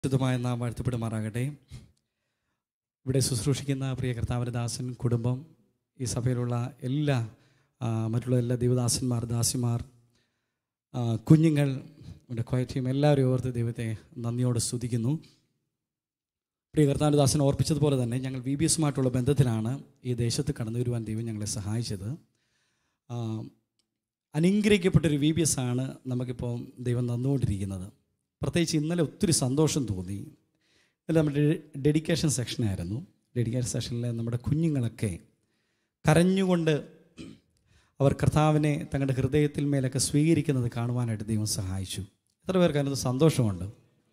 വിശുദ്ധമായ നാം വാഴ്ത്തപ്പെടുമാറാകട്ടെ ഇവിടെ ശുശ്രൂഷിക്കുന്ന പ്രിയ കർത്താവിൻ്റെ ദാസൻ കുടുംബം ഈ സഭയിലുള്ള എല്ലാ ആ, മറ്റുള്ള എല്ലാ ദൈവദാസന്മാർ ദാസിമാർ ആ, കുഞ്ഞുങ്ങൾ ഇവിടെ ക്വയറ്റീം എല്ലാവരും ഓർത്ത് ദൈവത്തെ നന്ദിയോടെ സ്തുതിക്കുന്നു പ്രിയ കർത്താവിൻ്റെ ദാസൻ ഓർപ്പിച്ചതുപോലെ തന്നെ ഞങ്ങൾ വി ബി എസുമായിട്ടുള്ള ബന്ധത്തിലാണ് ഈ ദേശത്ത് കടന്നു വരുവാൻ ദൈവം ഞങ്ങളെ സഹായിച്ചത് ആ, അനുഗ്രഹിക്കപ്പെട്ടൊരു വി ബി എസ് ആണ് നമുക്കിപ്പോൾ ദൈവം തന്നുകൊണ്ടിരിക്കുന്നത് പ്രത്യേകിച്ച് ഇന്നലെ ഒത്തിരി സന്തോഷം തോന്നി ഇന്നലെ നമ്മുടെ ഡെഡിക്കേഷൻ സെക്ഷനായിരുന്നു ഡെഡിക്കേഷൻ സെഷനിൽ നമ്മുടെ കുഞ്ഞുങ്ങളൊക്കെ കരഞ്ഞുകൊണ്ട് അവർ കർത്താവിനെ തങ്ങളുടെ ഹൃദയത്തിൽ മേലൊക്കെ സ്വീകരിക്കുന്നത് കാണുവാനായിട്ട് ദൈവം സഹായിച്ചു എത്ര പേർക്ക് അതിനകത്ത് സന്തോഷമുണ്ട്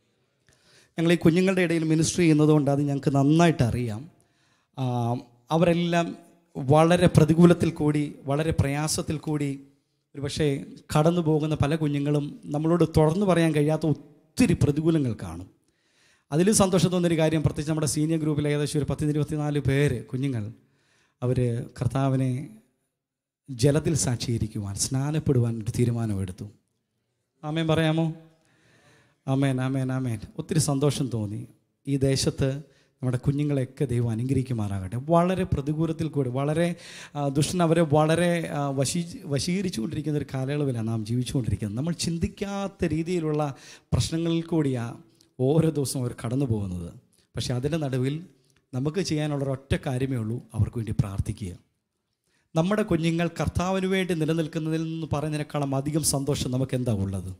ഞങ്ങൾ ഈ കുഞ്ഞുങ്ങളുടെ ഇടയിൽ മിനിസ്ട്രി ചെയ്യുന്നതുകൊണ്ട് അത് ഞങ്ങൾക്ക് നന്നായിട്ട് അറിയാം ആ, അവരെല്ലാം വളരെ പ്രതികൂലത്തിൽ കൂടി വളരെ പ്രയാസത്തിൽ കൂടി ഒരു പക്ഷേ കടന്നു പോകുന്ന പല കുഞ്ഞുങ്ങളും നമ്മളോട് തുറന്നു പറയാൻ കഴിയാത്ത ഒത്തിരി പ്രതികൂലങ്ങൾ കാണും അതിലും സന്തോഷം തോന്നിയൊരു കാര്യം പ്രത്യേകിച്ച് നമ്മുടെ സീനിയർ ഗ്രൂപ്പിൽ ഏകദേശം ഒരു പത്ത് ഇരുപത്തിനാല് പേര് കുഞ്ഞുങ്ങൾ അവർ കർത്താവിനെ ജലത്തിൽ സാക്ഷീകരിക്കുവാൻ സ്നാനപ്പെടുവാൻ ഒരു തീരുമാനമെടുത്തു ആമേൻ പറയാമോ ആമേൻ ആമേൻ ആമേൻ ഒത്തിരി സന്തോഷം തോന്നി ഈ ദേശത്ത് നമ്മുടെ കുഞ്ഞുങ്ങളെയൊക്കെ ദൈവം അനുഗ്രഹിക്കുമാറാകട്ടെ വളരെ പ്രതികൂലത്തിൽ കൂടി വളരെ ആ, ദുഷ്ടൻ അവരെ വളരെ ആ, വശീ വശീകരിച്ചുകൊണ്ടിരിക്കുന്ന ഒരു കാലയളവിലാണ് നാം ജീവിച്ചുകൊണ്ടിരിക്കുന്നത് നമ്മൾ ചിന്തിക്കാത്ത രീതിയിലുള്ള പ്രശ്നങ്ങളിൽ കൂടിയാണ് ഓരോ ദിവസവും അവർ കടന്നു പോകുന്നത് പക്ഷേ അതിൻ്റെ നടുവിൽ നമുക്ക് ചെയ്യാനുള്ള ഒരൊറ്റ കാര്യമേ ഉള്ളൂ അവർക്ക് വേണ്ടി പ്രാർത്ഥിക്കുക നമ്മുടെ കുഞ്ഞുങ്ങൾ കർത്താവിന് വേണ്ടി നിലനിൽക്കുന്നതിൽ നിന്ന് പറയുന്നതിനേക്കാളും അധികം സന്തോഷം നമുക്ക് എന്താ ഉള്ളത്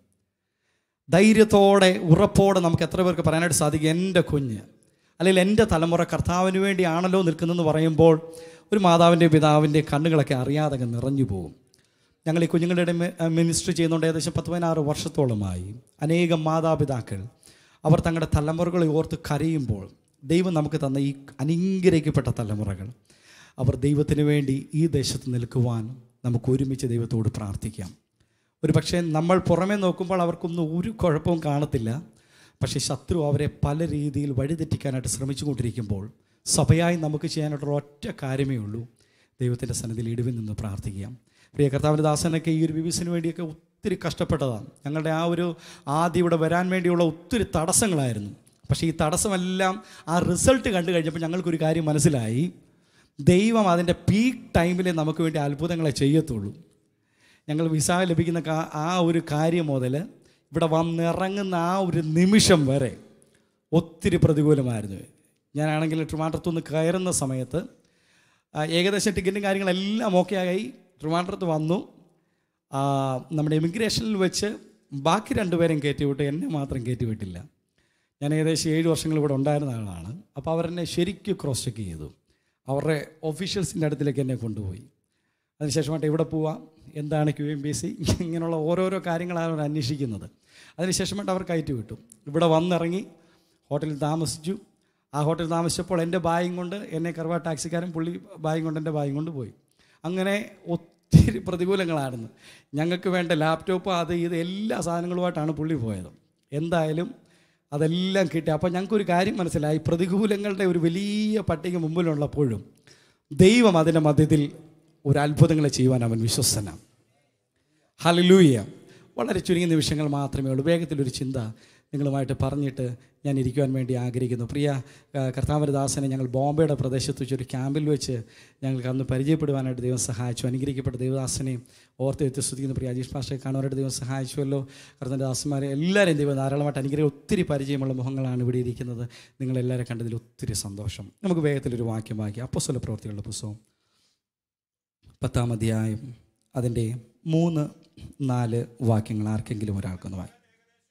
ധൈര്യത്തോടെ ഉറപ്പോടെ നമുക്ക് എത്ര പേർക്ക് പറയാനായിട്ട് സാധിക്കും എൻ്റെ കുഞ്ഞ് അല്ലെങ്കിൽ എൻ്റെ തലമുറ കർത്താവിന് വേണ്ടിയാണല്ലോ നിൽക്കുന്നതെന്ന് പറയുമ്പോൾ ഒരു മാതാവിൻ്റെ പിതാവിൻ്റെ കണ്ണുകളൊക്കെ അറിയാതെ അങ്ങ് നിറഞ്ഞു പോകും ഞങ്ങൾ ഈ കുഞ്ഞുങ്ങളുടെ മിനിസ്റ്റർ ചെയ്യുന്നുണ്ട് ഏകദേശം പത്ത് പതിനാറ് വർഷത്തോളമായി അനേകം മാതാപിതാക്കൾ അവർ തങ്ങളുടെ തലമുറകളെ ഓർത്ത് കരയുമ്പോൾ ദൈവം നമുക്ക് തന്ന ഈ അനുഗ്രഹിക്കപ്പെട്ട തലമുറകൾ അവർ ദൈവത്തിന് വേണ്ടി ഈ ദേശത്ത് നിൽക്കുവാൻ നമുക്ക് ഒരുമിച്ച് ദൈവത്തോട് പ്രാർത്ഥിക്കാം ഒരു പക്ഷേ നമ്മൾ പുറമേ നോക്കുമ്പോൾ അവർക്കൊന്നും ഒരു കുഴപ്പവും കാണത്തില്ല പക്ഷേ ശത്രു അവരെ പല രീതിയിൽ വഴിതെറ്റിക്കാനായിട്ട് ശ്രമിച്ചുകൊണ്ടിരിക്കുമ്പോൾ സഭയായി നമുക്ക് ചെയ്യാനായിട്ടുള്ള ഒറ്റ കാര്യമേ ഉള്ളൂ ദൈവത്തിൻ്റെ സന്നിധിയിൽ ഇടിവിൽ നിന്ന് പ്രാർത്ഥിക്കാം പ്രിയ കർത്താവിൻ്റെ ദാസനൊക്കെ ഈ ഒരു വിവിസിന് വേണ്ടിയൊക്കെ ഒത്തിരി കഷ്ടപ്പെട്ടതാണ് ഞങ്ങളുടെ ആ ഒരു ആദ്യം ഇവിടെ വരാൻ വേണ്ടിയുള്ള ഒത്തിരി തടസ്സങ്ങളായിരുന്നു പക്ഷേ ഈ തടസ്സമെല്ലാം ആ റിസൾട്ട് കണ്ടു കഴിഞ്ഞപ്പോൾ ഞങ്ങൾക്കൊരു കാര്യം മനസ്സിലായി ദൈവം അതിൻ്റെ പീക്ക് ടൈമിൽ നമുക്ക് വേണ്ടി അത്ഭുതങ്ങളെ ചെയ്യത്തുള്ളൂ ഞങ്ങൾ വിസ ലഭിക്കുന്ന കാ- ആ ഒരു കാര്യം മുതൽ ഇവിടെ വന്നിറങ്ങുന്ന ആ ഒരു നിമിഷം വരെ ഒത്തിരി പ്രതികൂലമായിരുന്നു ഞാനാണെങ്കിൽ ട്രിവാൻഡ്രത്തുനിന്ന് കയറുന്ന സമയത്ത് ആ, ഏകദേശം ടിക്കറ്റും കാര്യങ്ങളെല്ലാം ഓക്കെ ആയി ട്രിവാൻഡ്രത്ത് വന്നു ആ, നമ്മുടെ ഇമിഗ്രേഷനിൽ വെച്ച് ബാക്കി രണ്ടുപേരും കയറ്റി വിട്ടു എന്നെ മാത്രം കയറ്റി വിട്ടില്ല ഞാൻ ഏകദേശം ഏഴ് വർഷങ്ങൾ ഇവിടെ ഉണ്ടായിരുന്ന ആളാണ് അപ്പോൾ അവരെന്നെ ശരിക്കും ക്രോസ് ചെക്ക് ചെയ്തു അവരുടെ ഒഫീഷ്യൽസിൻ്റെ അടുത്തിലേക്ക് എന്നെ കൊണ്ടുപോയി അതിനുശേഷമായിട്ട് എവിടെ പോവാം എന്താണ് ക്യു എം ബി സി ഇങ്ങനെയുള്ള ഓരോരോ കാര്യങ്ങളാണ് അവർ അന്വേഷിക്കുന്നത് അതിനുശേഷമായിട്ട് അവർ കയറ്റി വിട്ടു ഇവിടെ വന്നിറങ്ങി ഹോട്ടലിൽ താമസിച്ചു ആ ഹോട്ടലിൽ താമസിച്ചപ്പോൾ എൻ്റെ ബായും കൊണ്ട് എന്നെ കറുവ ടാക്സിക്കാരൻ പുള്ളി ബായും കൊണ്ട് എൻ്റെ ബായും കൊണ്ട് പോയി അങ്ങനെ ഒത്തിരി പ്രതികൂലങ്ങളായിരുന്നു ഞങ്ങൾക്ക് വേണ്ട ലാപ്ടോപ്പ് അത് ഇത് എല്ലാ സാധനങ്ങളുമായിട്ടാണ് പുള്ളി പോയത് എന്തായാലും അതെല്ലാം കിട്ടി അപ്പോൾ ഞങ്ങൾക്കൊരു കാര്യം മനസ്സിലായി പ്രതികൂലങ്ങളുടെ ഒരു വലിയ പട്ടിക മുമ്പിലുള്ളപ്പോഴും ദൈവം അതിൻ്റെ മധ്യത്തിൽ ഒരു അത്ഭുതങ്ങളെ ചെയ്യുവാൻ അവൻ വിശ്വസ്തനാണ് ഹലലൂയ വളരെ ചുരുങ്ങിയ നിമിഷങ്ങൾ മാത്രമേ ഉള്ളൂ വേഗത്തിലൊരു ചിന്ത നിങ്ങളുമായിട്ട് പറഞ്ഞിട്ട് ഞാൻ ഇരിക്കുവാൻ വേണ്ടി ആഗ്രഹിക്കുന്നു പ്രിയ ആ, കർത്താവിൻ്റെ ദാസനെ ഞങ്ങൾ ബോംബെയുടെ പ്രദേശത്ത് വെച്ച് ഒരു ക്യാമ്പിൽ വെച്ച് ഞങ്ങൾക്ക് അന്ന് പരിചയപ്പെടുവാനായിട്ട് ദൈവം സഹായിച്ചു അനുഗ്രഹിക്കപ്പെട്ട ദൈവദാസനെ ഓർത്ത് വ്യത്യസ്തുതിക്കുന്ന പ്രിയ അജീഷ് പാഷയെ കാണുവാനായിട്ട് ദൈവം സഹായിച്ചുവല്ലോ കർത്താവിൻ്റെ ദാസന്മാരെ എല്ലാവരെയും ദൈവം ധാരാളമായിട്ട് അനുഗ്രഹം ഒത്തിരി പരിചയമുള്ള മുഖങ്ങളാണ് ഇവിടെ ഇരിക്കുന്നത് നിങ്ങളെല്ലാവരും കണ്ടതിൽ ഒത്തിരി സന്തോഷം നമുക്ക് വേഗത്തിലൊരു വാക്യം വായിക്കാം അപ്പോസ്വല പ്രവർത്തികളുടെ പുസ്തകം പത്താം അധ്യായം അതിൻ്റെ മൂന്ന് നാല് വാക്യങ്ങൾ ആർക്കെങ്കിലും ഒരാൾക്കൊന്ന് വായി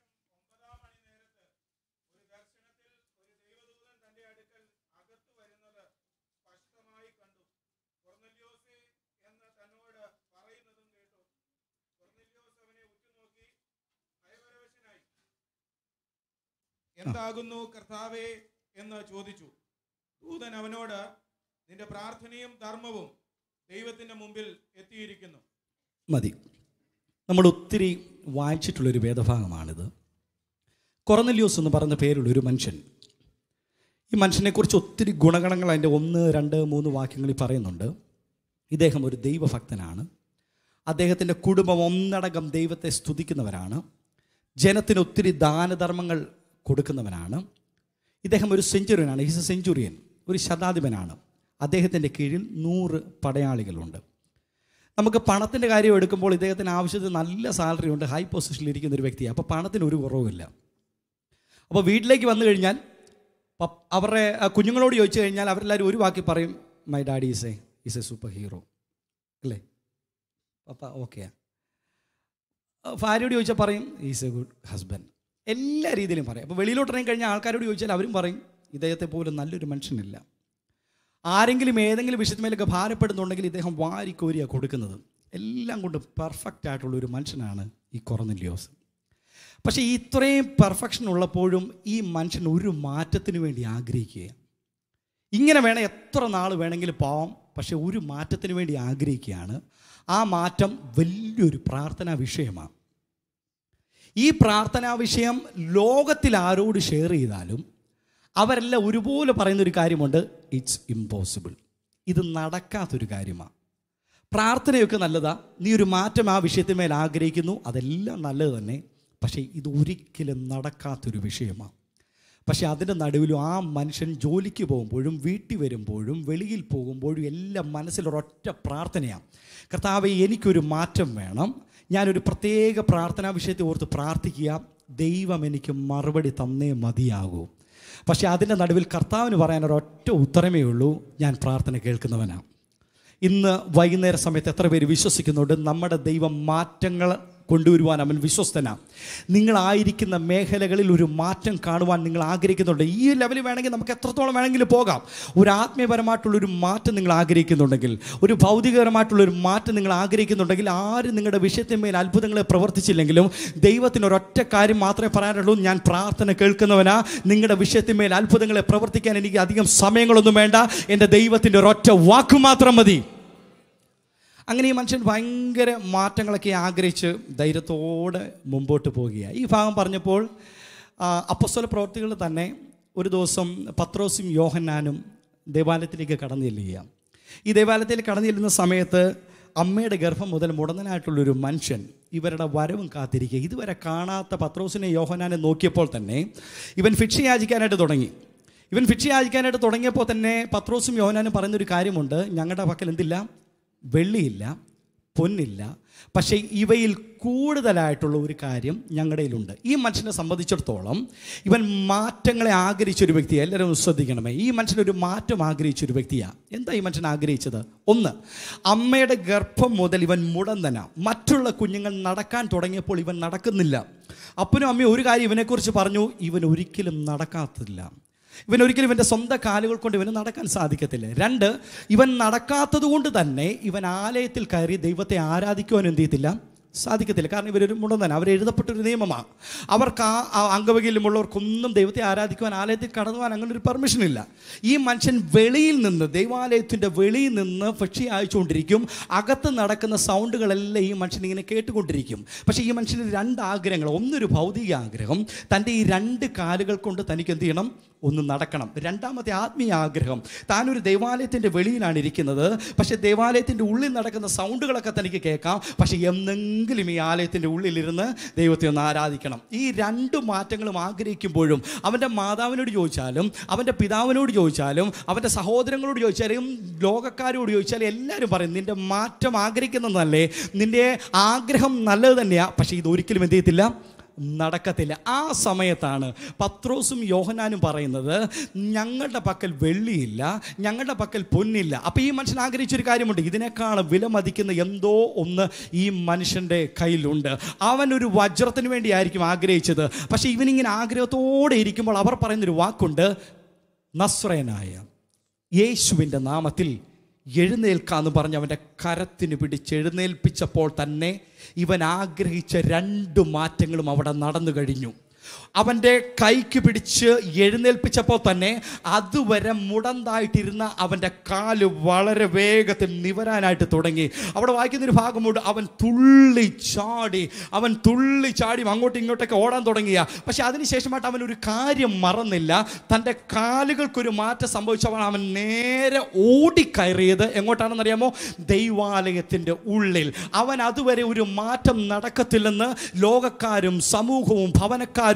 എന്താകുന്നു കർത്താവേ എന്ന് ചോദിച്ചു ദൂതൻ അവനോട് നിന്റെ പ്രാർത്ഥനയും ധർമ്മവും ദൈവത്തിന്റെ മുമ്പിൽ എത്തിയിരിക്കുന്നു മതി നമ്മൾ ഒത്തിരി വായിച്ചിട്ടുള്ളൊരു വേദഭാഗമാണിത് കൊറനല്യോസ് എന്ന് പറയുന്ന പേരുള്ള ഒരു മനുഷ്യൻ ഈ മനുഷ്യനെക്കുറിച്ച് ഒത്തിരി ഗുണഗണങ്ങൾ അതിൻ്റെ ഒന്ന് രണ്ട് മൂന്ന് വാക്യങ്ങളിൽ പറയുന്നുണ്ട് ഇദ്ദേഹം ഒരു ദൈവഭക്തനാണ് അദ്ദേഹത്തിൻ്റെ കുടുംബം ഒന്നടങ്കം ദൈവത്തെ സ്തുതിക്കുന്നവരാണ് ജനത്തിന് ഒത്തിരി ദാനധർമ്മങ്ങൾ കൊടുക്കുന്നവനാണ് ഇദ്ദേഹം ഒരു സെഞ്ചുറിയനാണ് ഹിസ് എ സെഞ്ചുറിയൻ ഒരു ശതാധിപനാണ് അദ്ദേഹത്തിൻ്റെ കീഴിൽ നൂറ് പടയാളികളുണ്ട് നമുക്ക് പണത്തിൻ്റെ കാര്യം എടുക്കുമ്പോൾ ഇദ്ദേഹത്തിന് ആവശ്യത്തിന് നല്ല സാലറി ഉണ്ട് ഹൈ പൊസിഷനിൽ ഇരിക്കുന്ന ഒരു വ്യക്തിയാണ് അപ്പോൾ പണത്തിന് ഒരു കുറവുമില്ല അപ്പോൾ വീട്ടിലേക്ക് വന്നു കഴിഞ്ഞാൽ പപ്പ- അവരുടെ ആ, കുഞ്ഞുങ്ങളോട് ചോദിച്ചു കഴിഞ്ഞാൽ അവരെല്ലാവരും ഒരു വാക്കി പറയും my daddy is a is a superhero അല്ലേ പപ്പ ഓക്കെയാ ഭാര്യയോട് ചോദിച്ചാൽ പറയും ഈസ് എ ഗുഡ് ഹസ്ബൻഡ് എല്ലാ രീതിയിലും പറയും അപ്പോൾ വെളിയിലോട്ട് ഇറങ്ങി കഴിഞ്ഞാൽ ആൾക്കാരോട് ചോദിച്ചാൽ അവരും പറയും ഇദ്ദേഹത്തെ പോലെ നല്ലൊരു മനുഷ്യനില്ല ആരെങ്കിലും ഏതെങ്കിലും വിഷയത്തിന്മേലൊക്കെ ഭാരപ്പെടുന്നുണ്ടെങ്കിൽ ഇദ്ദേഹം വാരിക്കോരിയാണ് കൊടുക്കുന്നത് എല്ലാം കൊണ്ട് പെർഫെക്റ്റ് ആയിട്ടുള്ള ഒരു മനുഷ്യനാണ് ഈ കുറന്നില്യോസ് പക്ഷേ ഈ ഇത്രയും പെർഫെക്ഷൻ ഉള്ളപ്പോഴും ഈ മനുഷ്യൻ ഒരു മാറ്റത്തിന് വേണ്ടി ആഗ്രഹിക്കുക ഇങ്ങനെ വേണം എത്ര നാൾ വേണമെങ്കിലും പോവാം പക്ഷെ ഒരു മാറ്റത്തിന് വേണ്ടി ആഗ്രഹിക്കുകയാണ് ആ മാറ്റം വലിയൊരു പ്രാർത്ഥനാ വിഷയമാണ് ഈ പ്രാർത്ഥനാ വിഷയം ലോകത്തിൽ ആരോട് ഷെയർ ചെയ്താലും അവരെല്ലാം ഒരുപോലെ പറയുന്നൊരു കാര്യമുണ്ട് ഇറ്റ്സ് ഇമ്പോസിബിൾ ഇത് നടക്കാത്തൊരു കാര്യമാണ് പ്രാർത്ഥനയൊക്കെ നല്ലതാ നീ ഒരു മാറ്റം ആ വിഷയത്തിന്മേൽ ആഗ്രഹിക്കുന്നു അതെല്ലാം നല്ലത് തന്നെ പക്ഷേ ഇത് ഒരിക്കലും നടക്കാത്തൊരു വിഷയമാണ് പക്ഷേ അതിൻ്റെ നടുവിലും ആ മനുഷ്യൻ ജോലിക്ക് പോകുമ്പോഴും വീട്ടിൽ വരുമ്പോഴും വെളിയിൽ പോകുമ്പോഴും എല്ലാം മനസ്സിലൊരൊറ്റ പ്രാർത്ഥനയാണ് കർത്താവെ എനിക്കൊരു മാറ്റം വേണം ഞാനൊരു പ്രത്യേക പ്രാർത്ഥനാ വിഷയത്തെ ഓർത്ത് പ്രാർത്ഥിക്കുക ദൈവം എനിക്ക് മറുപടി തന്നേ മതിയാകൂ പക്ഷേ അതിൻ്റെ നടുവിൽ കർത്താവിന് പറയാൻ ഒരൊറ്റ ഉത്തരമേ ഉള്ളൂ ഞാൻ പ്രാർത്ഥന കേൾക്കുന്നവനാണ് ഇന്ന് വൈകുന്നേര സമയത്ത് എത്ര പേര് വിശ്വസിക്കുന്നുണ്ട് നമ്മുടെ ദൈവം മാറ്റങ്ങൾ കൊണ്ടുവരുവാൻ അവൻ വിശ്വസ്തനാണ് നിങ്ങളായിരിക്കുന്ന മേഖലകളിൽ ഒരു മാറ്റം കാണുവാൻ നിങ്ങൾ ആഗ്രഹിക്കുന്നുണ്ട് ഈ ലെവലിൽ വേണമെങ്കിൽ നമുക്ക് എത്രത്തോളം വേണമെങ്കിലും പോകാം ഒരു ആത്മീയപരമായിട്ടുള്ളൊരു മാറ്റം നിങ്ങൾ ആഗ്രഹിക്കുന്നുണ്ടെങ്കിൽ ഒരു ഭൗതികപരമായിട്ടുള്ളൊരു മാറ്റം നിങ്ങൾ ആഗ്രഹിക്കുന്നുണ്ടെങ്കിൽ ആരും നിങ്ങളുടെ വിഷയത്തിന്മേൽ അത്ഭുതങ്ങളെ പ്രവർത്തിച്ചില്ലെങ്കിലും ദൈവത്തിന് ഒരൊറ്റ കാര്യം മാത്രമേ പറയാനുള്ളൂ ഞാൻ പ്രാർത്ഥന കേൾക്കുന്നവനാ നിങ്ങളുടെ വിഷയത്തിന്മേൽ അത്ഭുതങ്ങളെ പ്രവർത്തിക്കാൻ എനിക്ക് അധികം സമയങ്ങളൊന്നും വേണ്ട എൻ്റെ ദൈവത്തിൻ്റെ ഒരൊറ്റ വാക്ക് മാത്രം മതി അങ്ങനെ ഈ മനുഷ്യൻ ഭയങ്കര മാറ്റങ്ങളൊക്കെ ആഗ്രഹിച്ച് ധൈര്യത്തോടെ മുമ്പോട്ട് പോവുകയാണ് ഈ ഭാഗം പറഞ്ഞപ്പോൾ അപ്പസ്വല പ്രവർത്തികൾ തന്നെ ഒരു ദിവസം പത്രോസും യോഹന്നാനും ദേവാലയത്തിലേക്ക് കടന്നു ചെല്ലുക ഈ ദേവാലയത്തിൽ കടന്നു ചെല്ലുന്ന സമയത്ത് അമ്മയുടെ ഗർഭം മുതൽ മുടന്തനായിട്ടുള്ളൊരു മനുഷ്യൻ ഇവരുടെ വരവും കാത്തിരിക്കുക ഇതുവരെ കാണാത്ത പത്രോസിനെ യോഹനാനെ നോക്കിയപ്പോൾ തന്നെ ഇവൻ ഭിക്ഷ യാചിക്കാനായിട്ട് തുടങ്ങി ഇവൻ ഭിക്ഷ യാചിക്കാനായിട്ട് തുടങ്ങിയപ്പോൾ തന്നെ പത്രോസും യോഹനാനും പറയുന്നൊരു കാര്യമുണ്ട് ഞങ്ങളുടെ പക്കൽ എന്തില്ല വെള്ളിയില്ല പൊന്നില്ല പക്ഷേ ഇവയിൽ കൂടുതലായിട്ടുള്ള ഒരു കാര്യം ഞങ്ങളുടെ കയ്യിലുണ്ട് ഈ മനുഷ്യനെ സംബന്ധിച്ചിടത്തോളം ഇവൻ മാറ്റങ്ങളെ ആഗ്രഹിച്ചൊരു വ്യക്തിയാണ് എല്ലാവരും ഒന്ന് ശ്രദ്ധിക്കണമേ ഈ മനുഷ്യനൊരു മാറ്റം ആഗ്രഹിച്ചൊരു വ്യക്തിയാണ് എന്താ ഈ മനുഷ്യൻ ആഗ്രഹിച്ചത് ഒന്ന് അമ്മയുടെ ഗർഭം മുതൽ ഇവൻ മുടന്തന മറ്റുള്ള കുഞ്ഞുങ്ങൾ നടക്കാൻ തുടങ്ങിയപ്പോൾ ഇവൻ നടക്കുന്നില്ല അപ്പനും അമ്മയും ഒരു കാര്യം ഇവനെക്കുറിച്ച് പറഞ്ഞു ഇവൻ ഒരിക്കലും നടക്കാത്തില്ല ഇവൻ ഒരിക്കലും ഇവൻ്റെ സ്വന്തം കാലുകൾ കൊണ്ട് ഇവന് നടക്കാൻ സാധിക്കത്തില്ല രണ്ട് ഇവൻ നടക്കാത്തത് കൊണ്ട് തന്നെ ഇവൻ ആലയത്തിൽ കയറി ദൈവത്തെ ആരാധിക്കുവാൻ എന്ത് ചെയ്യത്തില്ല സാധിക്കത്തില്ല കാരണം ഇവരൊരു മുടന്തന അവർ എഴുതപ്പെട്ടൊരു നിയമമാണ് അവർക്ക് ആ ആ അംഗവകയിലുമുള്ളവർക്കൊന്നും ദൈവത്തെ ആരാധിക്കുവാൻ ആലയത്തിൽ കടന്നു പോകാൻ അങ്ങനെ ഒരു പെർമിഷൻ ഇല്ല ഈ മനുഷ്യൻ വെളിയിൽ നിന്ന് ദൈവാലയത്തിൻ്റെ വെളിയിൽ നിന്ന് പക്ഷി അയച്ചുകൊണ്ടിരിക്കും അകത്ത് നടക്കുന്ന സൗണ്ടുകളെല്ലാം ഈ മനുഷ്യൻ ഇങ്ങനെ കേട്ടുകൊണ്ടിരിക്കും പക്ഷേ ഈ മനുഷ്യന് രണ്ട് ആഗ്രഹങ്ങൾ ഒന്നൊരു ഭൗതിക ആഗ്രഹം തൻ്റെ ഈ രണ്ട് കാലുകൾ കൊണ്ട് തനിക്ക് എന്ത് ചെയ്യണം ഒന്ന് നടക്കണം രണ്ടാമത്തെ ആത്മീയ ആഗ്രഹം താനൊരു ദൈവാലയത്തിൻ്റെ വെളിയിലാണ് ഇരിക്കുന്നത് പക്ഷേ ദൈവാലയത്തിൻ്റെ ഉള്ളിൽ നടക്കുന്ന സൗണ്ടുകളൊക്കെ തനിക്ക് കേൾക്കാം പക്ഷേ എന്നെങ്കിലും ഈ ആലയത്തിൻ്റെ ഉള്ളിലിരുന്ന് ദൈവത്തെ ഒന്ന് ആരാധിക്കണം ഈ രണ്ട് മാറ്റങ്ങളും ആഗ്രഹിക്കുമ്പോഴും അവൻ്റെ മാതാവിനോട് ചോദിച്ചാലും അവൻ്റെ പിതാവിനോട് ചോദിച്ചാലും അവൻ്റെ സഹോദരങ്ങളോട് ചോദിച്ചാലും ലോകക്കാരോട് ചോദിച്ചാലും എല്ലാവരും പറയും നിൻ്റെ മാറ്റം ആഗ്രഹിക്കുന്നതല്ലേ നിൻ്റെ ആഗ്രഹം നല്ലത് തന്നെയാണ് പക്ഷേ ഇതൊരിക്കലും എന്ത് ചെയ്യത്തില്ല നടക്കത്തില്ല ആ സമയത്താണ് പത്രോസും യോഹനാനും പറയുന്നത് ഞങ്ങളുടെ പക്കൽ വെള്ളിയില്ല ഞങ്ങളുടെ പക്കൽ പൊന്നില്ല അപ്പോൾ ഈ മനുഷ്യൻ ആഗ്രഹിച്ചൊരു കാര്യമുണ്ട് ഇതിനേക്കാൾ വില മതിക്കുന്ന എന്തോ ഒന്ന് ഈ മനുഷ്യൻ്റെ കയ്യിലുണ്ട് അവൻ ഒരു വജ്രത്തിന് വേണ്ടിയായിരിക്കും ആഗ്രഹിച്ചത് പക്ഷേ ഇവനിങ്ങനെ ആഗ്രഹത്തോടെ ഇരിക്കുമ്പോൾ അവർ പറയുന്നൊരു വാക്കുണ്ട് നസ്രയനായ യേശുവിൻ്റെ നാമത്തിൽ എഴുന്നേൽക്കാന്ന് പറഞ്ഞ് അവൻ്റെ കരത്തിന് പിടിച്ചെഴുന്നേൽപ്പിച്ചപ്പോൾ തന്നെ ഇവൻ ആഗ്രഹിച്ച രണ്ട് മാറ്റങ്ങളും അവിടെ നടന്നു കഴിഞ്ഞു അവൻ്റെ കൈക്ക് പിടിച്ച് എഴുന്നേൽപ്പിച്ചപ്പോൾ തന്നെ അതുവരെ മുടന്തായിട്ടിരുന്ന അവൻ്റെ കാല് വളരെ വേഗത്തിൽ നിവരാനായിട്ട് തുടങ്ങി അവിടെ വായിക്കുന്നൊരു ഭാഗമുണ്ട് അവൻ തുള്ളി ചാടി അവൻ തുള്ളി ചാടി അങ്ങോട്ടും ഇങ്ങോട്ടൊക്കെ ഓടാൻ തുടങ്ങിയ പക്ഷെ അതിനുശേഷമായിട്ട് അവൻ ഒരു കാര്യം മറന്നില്ല തൻ്റെ കാലുകൾക്കൊരു മാറ്റം സംഭവിച്ചവൻ അവൻ നേരെ ഓടിക്കയറിയത് എങ്ങോട്ടാണെന്നറിയാമോ ദൈവാലയത്തിൻ്റെ ഉള്ളിൽ അവൻ അതുവരെ ഒരു മാറ്റം നടക്കത്തില്ലെന്ന് ലോകക്കാരും സമൂഹവും ഭവനക്കാരും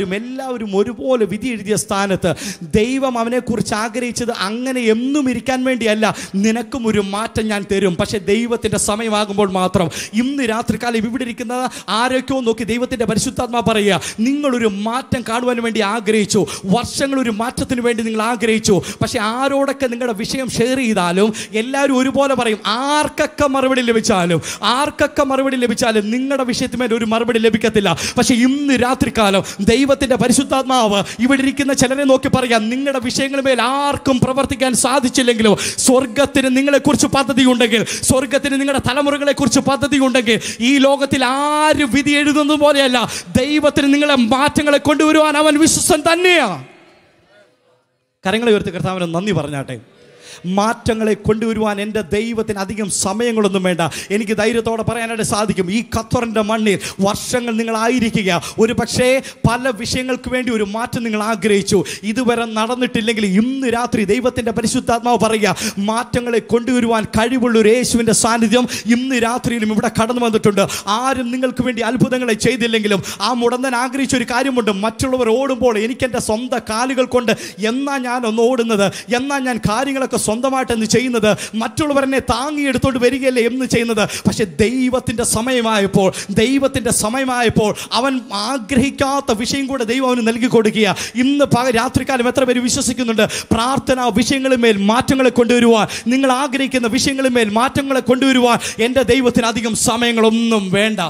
എല്ലാവരും എല്ലാവരും ഒരുപോലെ വിധി എഴുതിയ സ്ഥാനത്ത് ദൈവം അവനെക്കുറിച്ച് ആഗ്രഹിച്ചത് അങ്ങനെ എന്നും ഇരിക്കാൻ വേണ്ടിയല്ല നിനക്കും ഒരു മാറ്റം ഞാൻ തരും പക്ഷെ ദൈവത്തിൻ്റെ സമയമാകുമ്പോൾ മാത്രം ഇന്ന് രാത്രികാലം ഇവിടെ ഇരിക്കുന്ന ആരൊക്കെയോ നോക്കി ദൈവത്തിൻ്റെ പരിശുദ്ധാത്മാ പറയുക നിങ്ങളൊരു മാറ്റം കാണുവാൻ വേണ്ടി ആഗ്രഹിച്ചു വർഷങ്ങൾ ഒരു മാറ്റത്തിന് വേണ്ടി നിങ്ങൾ ആഗ്രഹിച്ചു പക്ഷെ ആരോടൊക്കെ നിങ്ങളുടെ വിഷയം ഷെയർ ചെയ്താലും എല്ലാവരും ഒരുപോലെ പറയും ആർക്കൊക്കെ മറുപടി ലഭിച്ചാലും ആർക്കൊക്കെ മറുപടി ലഭിച്ചാലും നിങ്ങളുടെ വിഷയത്തിന്മേൽ ഒരു മറുപടി ലഭിക്കത്തില്ല പക്ഷെ ഇന്ന് രാത്രികാലം ദൈവത്തിന്റെ പരിശുദ്ധാത്മാവ് ഇവിടെ ഇരിക്കുന്ന ചിലരെ നോക്കി പറയാം നിങ്ങളുടെ വിഷയങ്ങളുമേൽ ആർക്കും പ്രവർത്തിക്കാൻ സാധിച്ചില്ലെങ്കിലും സ്വർഗത്തിന് നിങ്ങളെക്കുറിച്ച് പദ്ധതി ഉണ്ടെങ്കിൽ സ്വർഗത്തിന് നിങ്ങളുടെ തലമുറകളെ കുറിച്ച് പദ്ധതി ഉണ്ടെങ്കിൽ ഈ ലോകത്തിൽ ആര് വിധി എഴുതുന്നത് പോലെയല്ല ദൈവത്തിന് നിങ്ങളെ മാറ്റങ്ങളെ കൊണ്ടുവരുവാൻ അവൻ വിശ്വസൻ തന്നെയാണ് കരങ്ങളെ ഉയർത്തി കർത്താവിന് നന്ദി പറഞ്ഞാട്ടെ മാറ്റങ്ങളെ കൊണ്ടുവരുവാൻ എൻ്റെ ദൈവത്തിന് അധികം സമയങ്ങളൊന്നും വേണ്ട എനിക്ക് ധൈര്യത്തോടെ പറയാനായിട്ട് സാധിക്കും ഈ ഖത്തറിൻ്റെ മണ്ണിൽ വർഷങ്ങൾ നിങ്ങളായിരിക്കുക ഒരു പക്ഷേ പല വിഷയങ്ങൾക്ക് വേണ്ടി ഒരു മാറ്റം നിങ്ങൾ ആഗ്രഹിച്ചു ഇതുവരെ നടന്നിട്ടില്ലെങ്കിൽ ഇന്ന് രാത്രി ദൈവത്തിൻ്റെ പരിശുദ്ധാത്മാവ് പറയുക മാറ്റങ്ങളെ കൊണ്ടുവരുവാൻ കഴിവുള്ള ഒരു യേശുവിൻ്റെ സാന്നിധ്യം ഇന്ന് രാത്രിയിലും ഇവിടെ കടന്നു വന്നിട്ടുണ്ട് ആരും നിങ്ങൾക്ക് വേണ്ടി അത്ഭുതങ്ങളെ ചെയ്തില്ലെങ്കിലും ആ മുടന്തൻ ആഗ്രഹിച്ച ഒരു കാര്യമുണ്ട് മറ്റുള്ളവർ ഓടുമ്പോൾ എനിക്ക് എൻ്റെ സ്വന്തം കാലുകൾ കൊണ്ട് എന്നാ ഞാൻ ഒന്ന് ഓടുന്നത് എന്നാ ഞാൻ കാര്യങ്ങളൊക്കെ സ്വന്തമായിട്ട് എന്ന് ചെയ്യുന്നത് മറ്റുള്ളവർ എന്നെ താങ്ങിയെടുത്തോണ്ട് വരികയല്ലേ എന്ന് ചെയ്യുന്നത് പക്ഷെ ദൈവത്തിൻ്റെ സമയമായപ്പോൾ ദൈവത്തിൻ്റെ സമയമായപ്പോൾ അവൻ ആഗ്രഹിക്കാത്ത വിഷയം കൂടെ ദൈവം അവന് നൽകി കൊടുക്കുക ഇന്ന് പക- രാത്രികാലം എത്ര പേര് വിശ്വസിക്കുന്നുണ്ട് പ്രാർത്ഥന വിഷയങ്ങളുമേൽ മാറ്റങ്ങളെ കൊണ്ടുവരുവാൻ നിങ്ങൾ ആഗ്രഹിക്കുന്ന വിഷയങ്ങളുമേൽ മാറ്റങ്ങളെ കൊണ്ടുവരുവാൻ എൻ്റെ ദൈവത്തിന് അധികം സമയങ്ങളൊന്നും വേണ്ട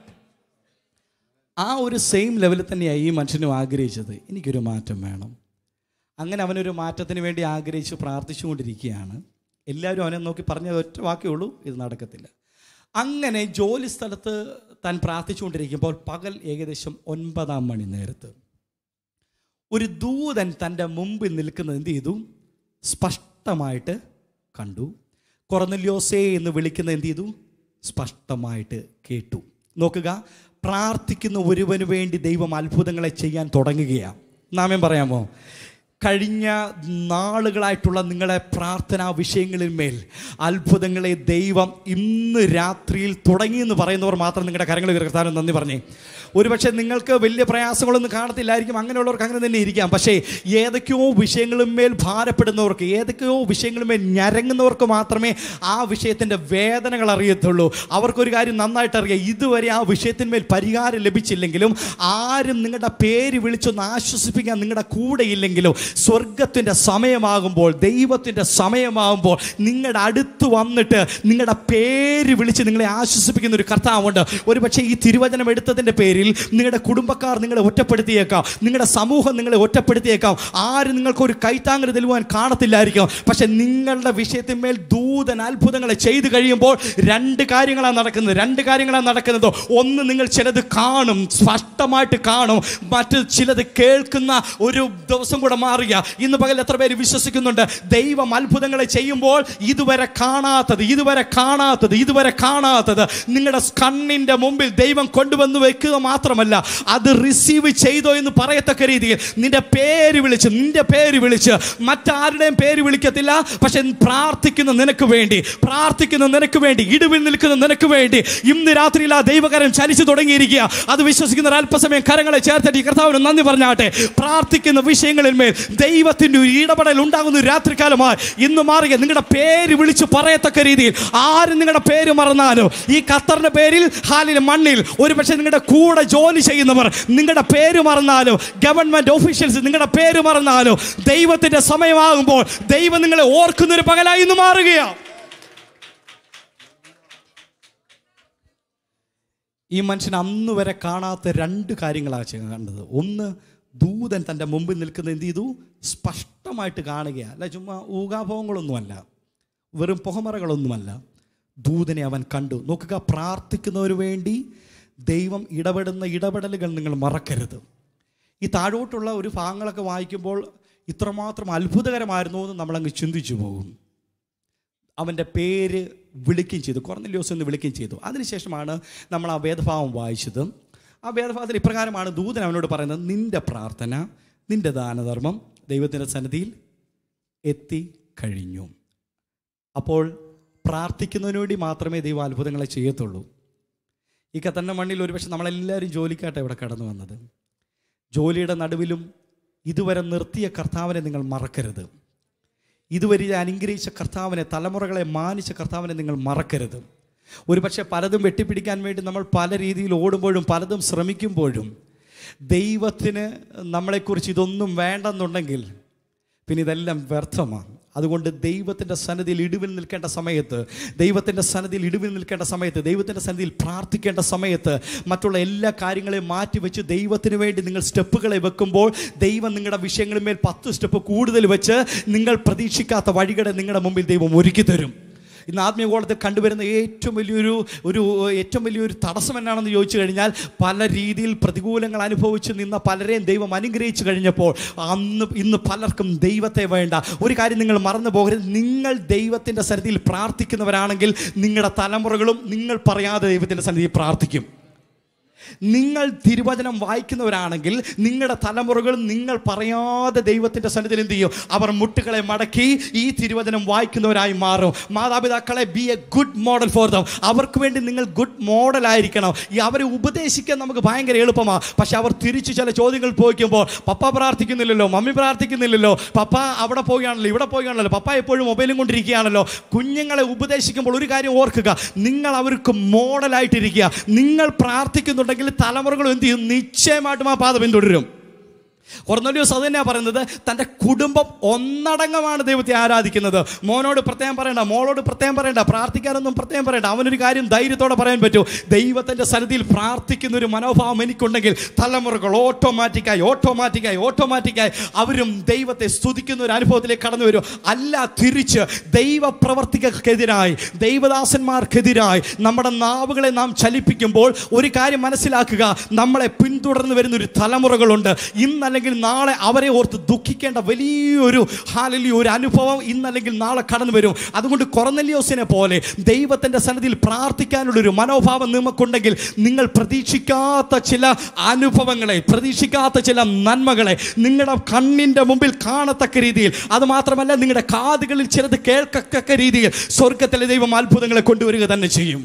ആ ഒരു സെയിം ലെവലിൽ തന്നെയാണ് ഈ മനുഷ്യനും ആഗ്രഹിച്ചത് എനിക്കൊരു മാറ്റം വേണം അങ്ങനെ അവനൊരു മാറ്റത്തിന് വേണ്ടി ആഗ്രഹിച്ച് പ്രാർത്ഥിച്ചുകൊണ്ടിരിക്കുകയാണ് എല്ലാവരും അവനെ നോക്കി പറഞ്ഞത് ഒറ്റ വാക്കേ ഉള്ളൂ ഇത് നടക്കത്തില്ല അങ്ങനെ ജോലി സ്ഥലത്ത് താൻ പ്രാർത്ഥിച്ചുകൊണ്ടിരിക്കുമ്പോൾ പകൽ ഏകദേശം ഒൻപതാം മണി നേരത്ത് ഒരു ദൂതൻ തൻ്റെ മുമ്പിൽ നിൽക്കുന്നത് എന്ത് ചെയ്തു സ്പഷ്ടമായിട്ട് കണ്ടു കൊറന്നല്യോസേ എന്ന് വിളിക്കുന്ന എന്ത് ചെയ്തു സ്പഷ്ടമായിട്ട് കേട്ടു നോക്കുക പ്രാർത്ഥിക്കുന്ന ഒരുവന് വേണ്ടി ദൈവം അത്ഭുതങ്ങളെ ചെയ്യാൻ തുടങ്ങുകയാണ് നാമേം പറയാമോ കഴിഞ്ഞ നാളുകളായിട്ടുള്ള നിങ്ങളെ പ്രാർത്ഥനാ വിഷയങ്ങളിന്മേൽ അത്ഭുതങ്ങളെ ദൈവം ഇന്ന് രാത്രിയിൽ തുടങ്ങിയെന്ന് പറയുന്നവർ മാത്രം നിങ്ങളുടെ കരങ്ങൾ ഉയർത്താനും നന്ദി പറഞ്ഞേ ഒരുപക്ഷെ നിങ്ങൾക്ക് വലിയ പ്രയാസങ്ങളൊന്നും കാണത്തില്ലായിരിക്കും അങ്ങനെയുള്ളവർക്ക് അങ്ങനെ തന്നെ ഇരിക്കാം പക്ഷേ ഏതൊക്കെയോ വിഷയങ്ങളുമേൽ ഭാരപ്പെടുന്നവർക്ക് ഏതൊക്കെയോ വിഷയങ്ങളുമേൽ ഞരങ്ങുന്നവർക്ക് മാത്രമേ ആ വിഷയത്തിൻ്റെ വേദനകൾ അറിയത്തുള്ളൂ അവർക്കൊരു കാര്യം നന്നായിട്ട് അറിയാം ഇതുവരെ ആ വിഷയത്തിന്മേൽ പരിഹാരം ലഭിച്ചില്ലെങ്കിലും ആരും നിങ്ങളുടെ പേര് വിളിച്ചൊന്ന് ആശ്വസിപ്പിക്കാൻ നിങ്ങളുടെ കൂടെ ഇല്ലെങ്കിലും സ്വർഗത്തിൻ്റെ സമയമാകുമ്പോൾ ദൈവത്തിൻ്റെ സമയമാകുമ്പോൾ നിങ്ങളുടെ അടുത്ത് വന്നിട്ട് നിങ്ങളുടെ പേര് വിളിച്ച് നിങ്ങളെ ആശ്വസിപ്പിക്കുന്ന ഒരു കർത്താവുണ്ട് ഒരുപക്ഷെ ഈ തിരുവചനം എടുത്തതിൻ്റെ പേരിൽ നിങ്ങളുടെ കുടുംബക്കാർ നിങ്ങളെ ഒറ്റപ്പെടുത്തിയേക്കാം നിങ്ങളുടെ സമൂഹം നിങ്ങളെ ഒറ്റപ്പെടുത്തിയേക്കാം ആരും നിങ്ങൾക്ക് ഒരു കൈത്താങ്ങൽ തെലുവാൻ കാണത്തില്ലായിരിക്കും പക്ഷെ നിങ്ങളുടെ വിഷയത്തിന്മേൽ ദൂതൻ അത്ഭുതങ്ങളെ ചെയ്തു കഴിയുമ്പോൾ രണ്ട് കാര്യങ്ങളാണ് നടക്കുന്നത് രണ്ട് കാര്യങ്ങളാണ് നടക്കുന്നത് ഒന്ന് നിങ്ങൾ ചിലത് കാണും സ്പഷ്ടമായിട്ട് കാണും മറ്റ് ചിലത് കേൾക്കുന്ന ഒരു ദിവസം കൂടെ മാറുക ഇന്ന് പകൽ എത്ര പേര് വിശ്വസിക്കുന്നുണ്ട് ദൈവം അത്ഭുതങ്ങളെ ചെയ്യുമ്പോൾ ഇതുവരെ കാണാത്തത് ഇതുവരെ കാണാത്തത് ഇതുവരെ കാണാത്തത് നിങ്ങളുടെ കണ്ണിന്റെ മുമ്പിൽ ദൈവം കൊണ്ടുവന്ന് വെക്കുക മാത്രമല്ല അത് റിസീവ് ചെയ്തോ എന്ന് പറയത്തക്ക രീതിയിൽ നിന്റെ പേര് വിളിച്ച് നിന്റെ പേര് വിളിച്ച് മറ്റാരുടെയും പേര് വിളിക്കത്തില്ല പക്ഷെ പ്രാർത്ഥിക്കുന്ന നിനക്ക് വേണ്ടി പ്രാർത്ഥിക്കുന്ന നിനക്ക് വേണ്ടി ഇടിവിൽ നിൽക്കുന്ന നിനക്ക് വേണ്ടി ഇന്ന് രാത്രിയിൽ ആ ദൈവകരം ചലിച്ചു തുടങ്ങിയിരിക്കുക അത് വിശ്വസിക്കുന്ന അല്പസമയം കരങ്ങളെ ചേർത്തിട്ട് ഈ കർത്താവിന് നന്ദി പറഞ്ഞാട്ടെ പ്രാർത്ഥിക്കുന്ന വിഷയങ്ങളിന്മേൽ ദൈവത്തിൻ്റെ ഒരു ഇടപെടൽ ഉണ്ടാകുന്ന ഒരു രാത്രികാലമായി ഇന്ന് മാറിയ നിങ്ങളുടെ പേര് വിളിച്ച് പറയത്തക്ക രീതിയിൽ ആരും നിങ്ങളുടെ പേര് മറന്നാലും ഈ ഖത്തറിന്റെ പേരിൽ ഹാലിൽ മണ്ണിൽ ഒരുപക്ഷെ നിങ്ങളുടെ കൂടെ ജോലി ചെയ്യുന്നവർ നിങ്ങളുടെ പേര് മറന്നാലും ഗവൺമെന്റ് ഓഫീഷ്യൽസ് നിങ്ങളുടെ പേര് മറന്നാലും ദൈവത്തിന്റെ സമയമാകുമ്പോൾ ദൈവം നിങ്ങളെ ഓർക്കുന്ന ഒരു പകലായി ഇന്ന് മാറുകയാണ് ഈ മനുഷ്യൻ അന്ന് വരെ കാണാത്ത രണ്ട് കാര്യങ്ങളാണ് ചെ- കണ്ടത് ഒന്ന് ദൂതൻ തൻ്റെ മുമ്പിൽ നിൽക്കുന്ന എന്ത് ചെയ്തു സ്പഷ്ടമായിട്ട് കാണുകയാണ് അല്ല ചുമ്മാ ഊകാഭവങ്ങളൊന്നുമല്ല വെറും പുകമറകളൊന്നുമല്ല ദൂതനെ അവൻ കണ്ടു നോക്കുക പ്രാർത്ഥിക്കുന്നവന് വേണ്ടി ദൈവം ഇടപെടുന്ന ഇടപെടലുകൾ നിങ്ങൾ മറക്കരുത് ഈ താഴോട്ടുള്ള ഒരു ഭാഗങ്ങളൊക്കെ വായിക്കുമ്പോൾ ഇത്രമാത്രം അത്ഭുതകരമായിരുന്നു എന്ന് നമ്മളങ്ങ് ചിന്തിച്ചു പോകും അവൻ്റെ പേര് വിളിക്കുകയും ചെയ്തു കുറഞ്ഞ എന്ന് വിളിക്കുകയും ചെയ്തു അതിനുശേഷമാണ് നമ്മൾ ആ വേദഭാവം വായിച്ചത് ആ വേദഭാവത്തിൽ ഇപ്രകാരമാണ് ദൂതൻ അവനോട് പറയുന്നത് നിന്റെ പ്രാർത്ഥന നിന്റെ ദാനധർമ്മം ദൈവത്തിൻ്റെ സന്നിധിയിൽ എത്തി കഴിഞ്ഞു അപ്പോൾ പ്രാർത്ഥിക്കുന്നതിന് വേണ്ടി മാത്രമേ ദൈവം അത്ഭുതങ്ങളെ ചെയ്യത്തുള്ളൂ ഈ കത്തൻ്റെ മണ്ണിൽ ഒരുപക്ഷെ നമ്മളെല്ലാവരും ജോലിക്കായിട്ട് ഇവിടെ കടന്നു വന്നത് ജോലിയുടെ നടുവിലും ഇതുവരെ നിർത്തിയ കർത്താവിനെ നിങ്ങൾ മറക്കരുത് ഇതുവരെ അനുഗ്രഹിച്ച കർത്താവിനെ തലമുറകളെ മാനിച്ച കർത്താവിനെ നിങ്ങൾ മറക്കരുത് ഒരുപക്ഷെ പലതും വെട്ടിപ്പിടിക്കാൻ വേണ്ടി നമ്മൾ പല രീതിയിൽ ഓടുമ്പോഴും പലതും ശ്രമിക്കുമ്പോഴും ദൈവത്തിന് നമ്മളെക്കുറിച്ച് ഇതൊന്നും വേണ്ടെന്നുണ്ടെങ്കിൽ പിന്നെ ഇതെല്ലാം വ്യർത്ഥമാണ് അതുകൊണ്ട് ദൈവത്തിൻ്റെ സന്നിധിയിൽ ഇടിവിൽ നിൽക്കേണ്ട സമയത്ത് ദൈവത്തിൻ്റെ സന്നിധിയിൽ ഇടിവിൽ നിൽക്കേണ്ട സമയത്ത് ദൈവത്തിൻ്റെ സന്നിധിയിൽ പ്രാർത്ഥിക്കേണ്ട സമയത്ത് മറ്റുള്ള എല്ലാ കാര്യങ്ങളെയും മാറ്റിവെച്ച് ദൈവത്തിന് വേണ്ടി നിങ്ങൾ സ്റ്റെപ്പുകളെ വെക്കുമ്പോൾ ദൈവം നിങ്ങളുടെ വിഷയങ്ങളിന്മേൽ പത്ത് സ്റ്റെപ്പ് കൂടുതൽ വെച്ച് നിങ്ങൾ പ്രതീക്ഷിക്കാത്ത വഴികളെ നിങ്ങളുടെ മുമ്പിൽ ദൈവം ഒരുക്കി തരും ഇന്ന് ആത്മീയകോളത്തിൽ കണ്ടുവരുന്ന ഏറ്റവും വലിയൊരു ഒരു ഏറ്റവും വലിയൊരു തടസ്സം എന്നാണെന്ന് ചോദിച്ചു കഴിഞ്ഞാൽ പല രീതിയിൽ പ്രതികൂലങ്ങൾ അനുഭവിച്ച് നിന്ന പലരെയും ദൈവം അനുഗ്രഹിച്ചു കഴിഞ്ഞപ്പോൾ അന്ന് ഇന്ന് പലർക്കും ദൈവത്തെ വേണ്ട ഒരു കാര്യം നിങ്ങൾ മറന്നു പോകരുത് നിങ്ങൾ ദൈവത്തിൻ്റെ സന്നിധിയിൽ പ്രാർത്ഥിക്കുന്നവരാണെങ്കിൽ നിങ്ങളുടെ തലമുറകളും നിങ്ങൾ പറയാതെ ദൈവത്തിൻ്റെ സന്നിധിയിൽ പ്രാർത്ഥിക്കും നിങ്ങൾ തിരുവചനം വായിക്കുന്നവരാണെങ്കിൽ നിങ്ങളുടെ തലമുറകൾ നിങ്ങൾ പറയാതെ ദൈവത്തിൻ്റെ സന്നിധിയിൽ എന്ത് ചെയ്യും അവർ മുട്ടുകളെ മടക്കി ഈ തിരുവചനം വായിക്കുന്നവരായി മാറും മാതാപിതാക്കളെ be a good model for them അവർക്ക് വേണ്ടി നിങ്ങൾ ഗുഡ് മോഡൽ ആയിരിക്കണം ഈ അവരെ ഉപദേശിക്കാൻ നമുക്ക് ഭയങ്കര എളുപ്പമാണ് പക്ഷെ അവർ തിരിച്ച് ചില ചോദ്യങ്ങൾ ചോദിക്കുമ്പോൾ പപ്പ പ്രാർത്ഥിക്കുന്നില്ലല്ലോ മമ്മി പ്രാർത്ഥിക്കുന്നില്ലല്ലോ പപ്പ അവിടെ പോവുകയാണല്ലോ ഇവിടെ പോവുകയാണല്ലോ പപ്പ എപ്പോഴും മൊബൈലും കൊണ്ടിരിക്കുകയാണല്ലോ കുഞ്ഞുങ്ങളെ ഉപദേശിക്കുമ്പോൾ ഒരു കാര്യം ഓർക്കുക നിങ്ങൾ അവർക്ക് മോഡലായിട്ടിരിക്കുക നിങ്ങൾ പ്രാർത്ഥിക്കുന്നുണ്ടെങ്കിൽ തലമുറകൾ എന്ത് ചെയ്യും നിശ്ചയമായിട്ടും ആ പാത പിന്തുടരും കൊർന്നലിയോസ് അത് തന്നെയാണ് പറയുന്നത് തൻ്റെ കുടുംബം ഒന്നടങ്കമാണ് ദൈവത്തെ ആരാധിക്കുന്നത് മോനോട് പ്രത്യേകം പറയണ്ട മോളോട് പ്രത്യേകം പറയണ്ട പ്രാർത്ഥിക്കാനൊന്നും പ്രത്യേകം പറയണ്ട അവനൊരു കാര്യം ധൈര്യത്തോടെ പറയാൻ പറ്റൂ ദൈവത്തിൻ്റെ സന്നിധിയിൽ പ്രാർത്ഥിക്കുന്ന ഒരു മനോഭാവം എനിക്കുണ്ടെങ്കിൽ തലമുറകൾ ഓട്ടോമാറ്റിക്കായി ഓട്ടോമാറ്റിക്കായി ഓട്ടോമാറ്റിക്കായി അവരും ദൈവത്തെ സ്തുതിക്കുന്ന ഒരു അനുഭവത്തിലേക്ക് കടന്നു വരും അല്ല തിരിച്ച് ദൈവപ്രവർത്തികൾക്കെതിരായി ദൈവദാസന്മാർക്കെതിരായി നമ്മുടെ നാവുകളെ നാം ചലിപ്പിക്കുമ്പോൾ ഒരു കാര്യം മനസ്സിലാക്കുക നമ്മളെ പിന്തുടർന്ന് വരുന്ന ഒരു തലമുറകളുണ്ട് ഇന്നല്ലെങ്കിൽ നാളെ അവരെ ഓർത്ത് ദുഃഖിക്കേണ്ട വലിയൊരു ഹാലലി ഒരു അനുഭവം ഇന്നല്ലെങ്കിൽ നാളെ കടന്നു വരും അതുകൊണ്ട് കൊറന്നലിയോസിനെ പോലെ ദൈവത്തിൻ്റെ സന്നിധിയിൽ പ്രാർത്ഥിക്കാനുള്ളൊരു മനോഭാവം നിങ്ങൾക്കുണ്ടെങ്കിൽ നിങ്ങൾ പ്രതീക്ഷിക്കാത്ത ചില അനുഭവങ്ങളെ പ്രതീക്ഷിക്കാത്ത ചില നന്മകളെ നിങ്ങളുടെ കണ്ണിൻ്റെ മുമ്പിൽ കാണത്തക്ക രീതിയിൽ അത് മാത്രമല്ല നിങ്ങളുടെ കാതുകളിൽ ചിലത് കേൾക്കത്തക്ക രീതിയിൽ സ്വർഗത്തിലെ ദൈവം അത്ഭുതങ്ങളെ കൊണ്ടുവരിക തന്നെ ചെയ്യും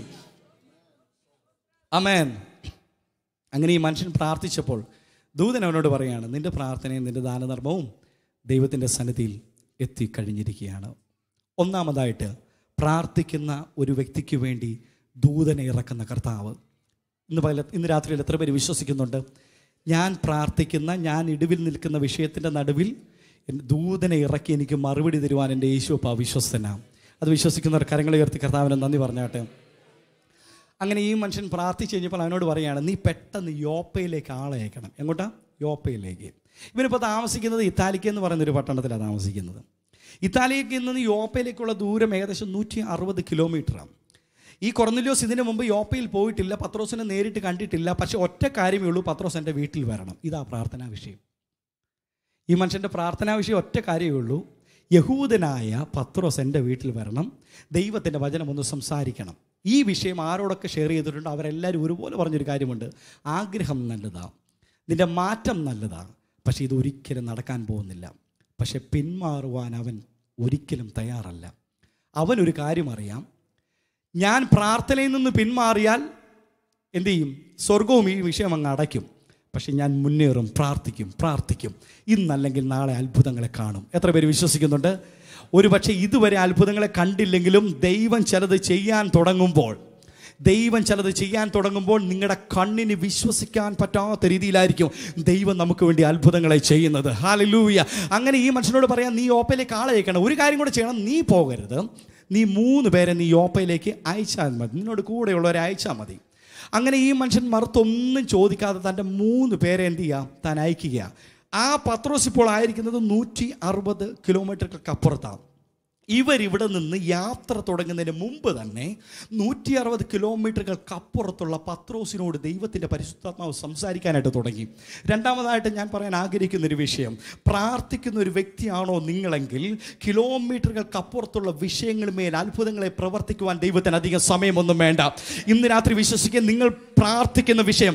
അമേൻ അങ്ങനെ ഈ മനുഷ്യൻ പ്രാർത്ഥിച്ചപ്പോൾ ദൂതൻ അവനോട് പറയാണ് നിന്റെ പ്രാർത്ഥനയും നിന്റെ ദാനധർമ്മവും ദൈവത്തിൻ്റെ സന്നിധിയിൽ എത്തിക്കഴിഞ്ഞിരിക്കുകയാണ് ഒന്നാമതായിട്ട് പ്രാർത്ഥിക്കുന്ന ഒരു വ്യക്തിക്ക് വേണ്ടി ദൂതനെ ഇറക്കുന്ന കർത്താവ് ഇന്ന് പല ഇന്ന് രാത്രിയിൽ എത്ര പേര് വിശ്വസിക്കുന്നുണ്ട് ഞാൻ പ്രാർത്ഥിക്കുന്ന ഞാൻ ഇടിവിൽ നിൽക്കുന്ന വിഷയത്തിൻ്റെ നടുവിൽ എൻ- ദൂതനെ ഇറക്കി എനിക്ക് മറുപടി തരുവാൻ എൻ്റെ യേശുപ്പ വിശ്വസ്തനാണ് അത് വിശ്വസിക്കുന്നവർ കരങ്ങളെ ഉയർത്തി കർത്താവിനെ നന്ദി പറഞ്ഞാട്ടെ അങ്ങനെ ഈ മനുഷ്യൻ പ്രാർത്ഥിച്ച് കഴിഞ്ഞപ്പോൾ അവനോട് പറയാണ് നീ പെട്ടെന്ന് യോപ്പയിലേക്ക് ആളെ അയക്കണം എങ്ങോട്ടാ യോപ്പയിലേക്ക് ഇവനിപ്പോൾ താമസിക്കുന്നത് ഇത്താലിക്ക് എന്ന് പറയുന്നൊരു പട്ടണത്തിലാണ് താമസിക്കുന്നത് ഇത്താലിക്ക് നിന്ന് യോപ്പയിലേക്കുള്ള ദൂരം ഏകദേശം നൂറ്റി അറുപത് കിലോമീറ്ററാണ് ഈ കൊറന്നിലോസ് ഇതിനു മുമ്പ് യോപ്പയിൽ പോയിട്ടില്ല പത്രോസിനെ നേരിട്ട് കണ്ടിട്ടില്ല പക്ഷെ ഒറ്റ കാര്യമേ ഉള്ളൂ പത്രോസ് എൻ്റെ വീട്ടിൽ വരണം ഇതാ പ്രാർത്ഥനാ വിഷയം ഈ മനുഷ്യൻ്റെ പ്രാർത്ഥനാ വിഷയം ഒറ്റ കാര്യമേ ഉള്ളൂ യഹൂദനായ പത്രോസ് എൻ്റെ വീട്ടിൽ വരണം ദൈവത്തിൻ്റെ വചനം ഒന്ന് സംസാരിക്കണം ഈ വിഷയം ആരോടൊക്കെ ഷെയർ ചെയ്തിട്ടുണ്ടോ അവരെല്ലാവരും ഒരുപോലെ പറഞ്ഞൊരു കാര്യമുണ്ട് ആഗ്രഹം നല്ലതാണ് നിൻ്റെ മാറ്റം നല്ലതാണ് പക്ഷേ ഇത് ഒരിക്കലും നടക്കാൻ പോകുന്നില്ല പക്ഷെ പിന്മാറുവാൻ അവൻ ഒരിക്കലും തയ്യാറല്ല അവനൊരു കാര്യം അറിയാം ഞാൻ പ്രാർത്ഥനയിൽ നിന്ന് പിന്മാറിയാൽ എന്തു ചെയ്യും സ്വർഗവും ഈ വിഷയം അങ്ങ് അടയ്ക്കും പക്ഷെ ഞാൻ മുന്നേറും പ്രാർത്ഥിക്കും പ്രാർത്ഥിക്കും ഇന്നല്ലെങ്കിൽ നാളെ അത്ഭുതങ്ങളെ കാണും എത്ര പേര് വിശ്വസിക്കുന്നുണ്ട് ഒരു പക്ഷേ ഇതുവരെ അത്ഭുതങ്ങളെ കണ്ടില്ലെങ്കിലും ദൈവം ചിലത് ചെയ്യാൻ തുടങ്ങുമ്പോൾ ദൈവം ചിലത് ചെയ്യാൻ തുടങ്ങുമ്പോൾ നിങ്ങളുടെ കണ്ണിന് വിശ്വസിക്കാൻ പറ്റാത്ത രീതിയിലായിരിക്കും ദൈവം നമുക്ക് വേണ്ടി അത്ഭുതങ്ങളെ ചെയ്യുന്നത് ഹാലലൂയ അങ്ങനെ ഈ മനുഷ്യനോട് പറയാം നീ ഓപ്പയിലേക്ക് ആളെ അയക്കണം ഒരു കാര്യം കൂടെ ചെയ്യണം നീ പോകരുത് നീ മൂന്ന് പേരെ നീ ഓപ്പയിലേക്ക് അയച്ചാൽ മതി നിന്നോട് കൂടെയുള്ളവരെ അയച്ചാൽ മതി അങ്ങനെ ഈ മനുഷ്യൻ മറുത്തൊന്നും ചോദിക്കാതെ തൻ്റെ മൂന്ന് പേരെ എന്ത് ചെയ്യുക താൻ അയക്കുക ആ പത്രോസ് ഇപ്പോൾ ആയിരിക്കുന്നത് നൂറ്റി അറുപത് കിലോമീറ്ററുകൾക്ക് അപ്പുറത്താണ് ഇവരിവിടെ നിന്ന് യാത്ര തുടങ്ങുന്നതിന് മുമ്പ് തന്നെ നൂറ്റി അറുപത് കിലോമീറ്ററുകൾക്കപ്പുറത്തുള്ള പത്രോസിനോട് ദൈവത്തിൻ്റെ പരിശുദ്ധാത്മാവ് സംസാരിക്കാനായിട്ട് തുടങ്ങി രണ്ടാമതായിട്ട് ഞാൻ പറയാൻ ആഗ്രഹിക്കുന്ന ഒരു വിഷയം പ്രാർത്ഥിക്കുന്ന ഒരു വ്യക്തിയാണോ നിങ്ങളെങ്കിൽ കിലോമീറ്ററുകൾക്കപ്പുറത്തുള്ള വിഷയങ്ങളുമേൽ അത്ഭുതങ്ങളെ പ്രവർത്തിക്കുവാൻ ദൈവത്തിന് അധികം സമയമൊന്നും വേണ്ട ഇന്ന് രാത്രി വിശ്വസിക്കുക നിങ്ങൾ പ്രാർത്ഥിക്കുന്ന വിഷയം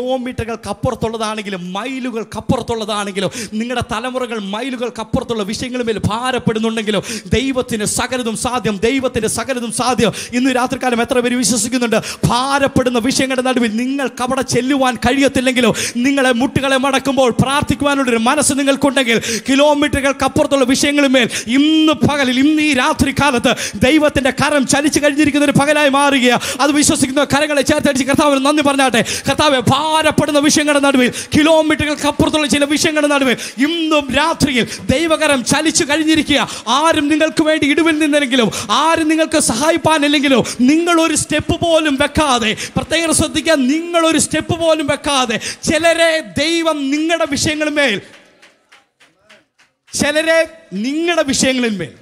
കിലോമീറ്ററുകൾക്കപ്പുറത്തുള്ളതാണെങ്കിലും മൈലുകൾക്കപ്പുറത്തുള്ളതാണെങ്കിലും നിങ്ങളുടെ തലമുറകൾ മൈലുകൾക്കപ്പുറത്തുള്ള വിഷയങ്ങളുമേൽ ഭാരപ്പെടുന്നുണ്ടെങ്കിലോ ദൈവ ദൈവത്തിന് സകലതും സാധ്യം ദൈവത്തിന് സകലതും സാധ്യം ഇന്ന് രാത്രികാലം എത്ര പേര് വിശ്വസിക്കുന്നുണ്ട് ഭാരപ്പെടുന്ന വിഷയങ്ങളുടെ നടുവിൽ നിങ്ങൾക്ക് അവിടെ ചെല്ലുവാൻ കഴിയത്തില്ലെങ്കിലോ നിങ്ങളെ മുട്ടുകളെ മടക്കുമ്പോൾ പ്രാർത്ഥിക്കുവാനുള്ളൊരു മനസ്സ് നിങ്ങൾക്കുണ്ടെങ്കിൽ കിലോമീറ്ററുകൾക്കപ്പുറത്തുള്ള വിഷയങ്ങളുമേൽ ഇന്ന് പകലിൽ ഇന്ന് ഈ രാത്രി കാലത്ത് ദൈവത്തിന്റെ കരം ചലിച്ചു കഴിഞ്ഞിരിക്കുന്ന ഒരു പകലായി മാറുകയാണ് അത് വിശ്വസിക്കുന്ന കരങ്ങളെ ചേർത്തടിച്ച് കർത്താവിന് നന്ദി പറഞ്ഞാട്ടെ കർത്താവെ ഭാരപ്പെടുന്ന വിഷയങ്ങളുടെ നടുവിൽ കിലോമീറ്ററുകൾക്കപ്പുറത്തുള്ള ചില വിഷയങ്ങളുടെ നടുവിൽ ഇന്നും രാത്രിയിൽ ദൈവകരം ചലിച്ചു കഴിഞ്ഞിരിക്കുക ആരും നിങ്ങൾക്ക് വേണ്ടി ഇടിവിൽ നിന്നെങ്കിലും ആരും നിങ്ങൾക്ക് സഹായിപ്പാനില്ലെങ്കിലും നിങ്ങൾ ഒരു സ്റ്റെപ്പ് പോലും വെക്കാതെ പ്രത്യേകം ശ്രദ്ധിക്കുക നിങ്ങൾ ഒരു സ്റ്റെപ്പ് പോലും വെക്കാതെ ചിലരെ ദൈവം നിങ്ങളുടെ വിഷയങ്ങളുമേൽ ചിലരെ നിങ്ങളുടെ വിഷയങ്ങളിന്മേൽ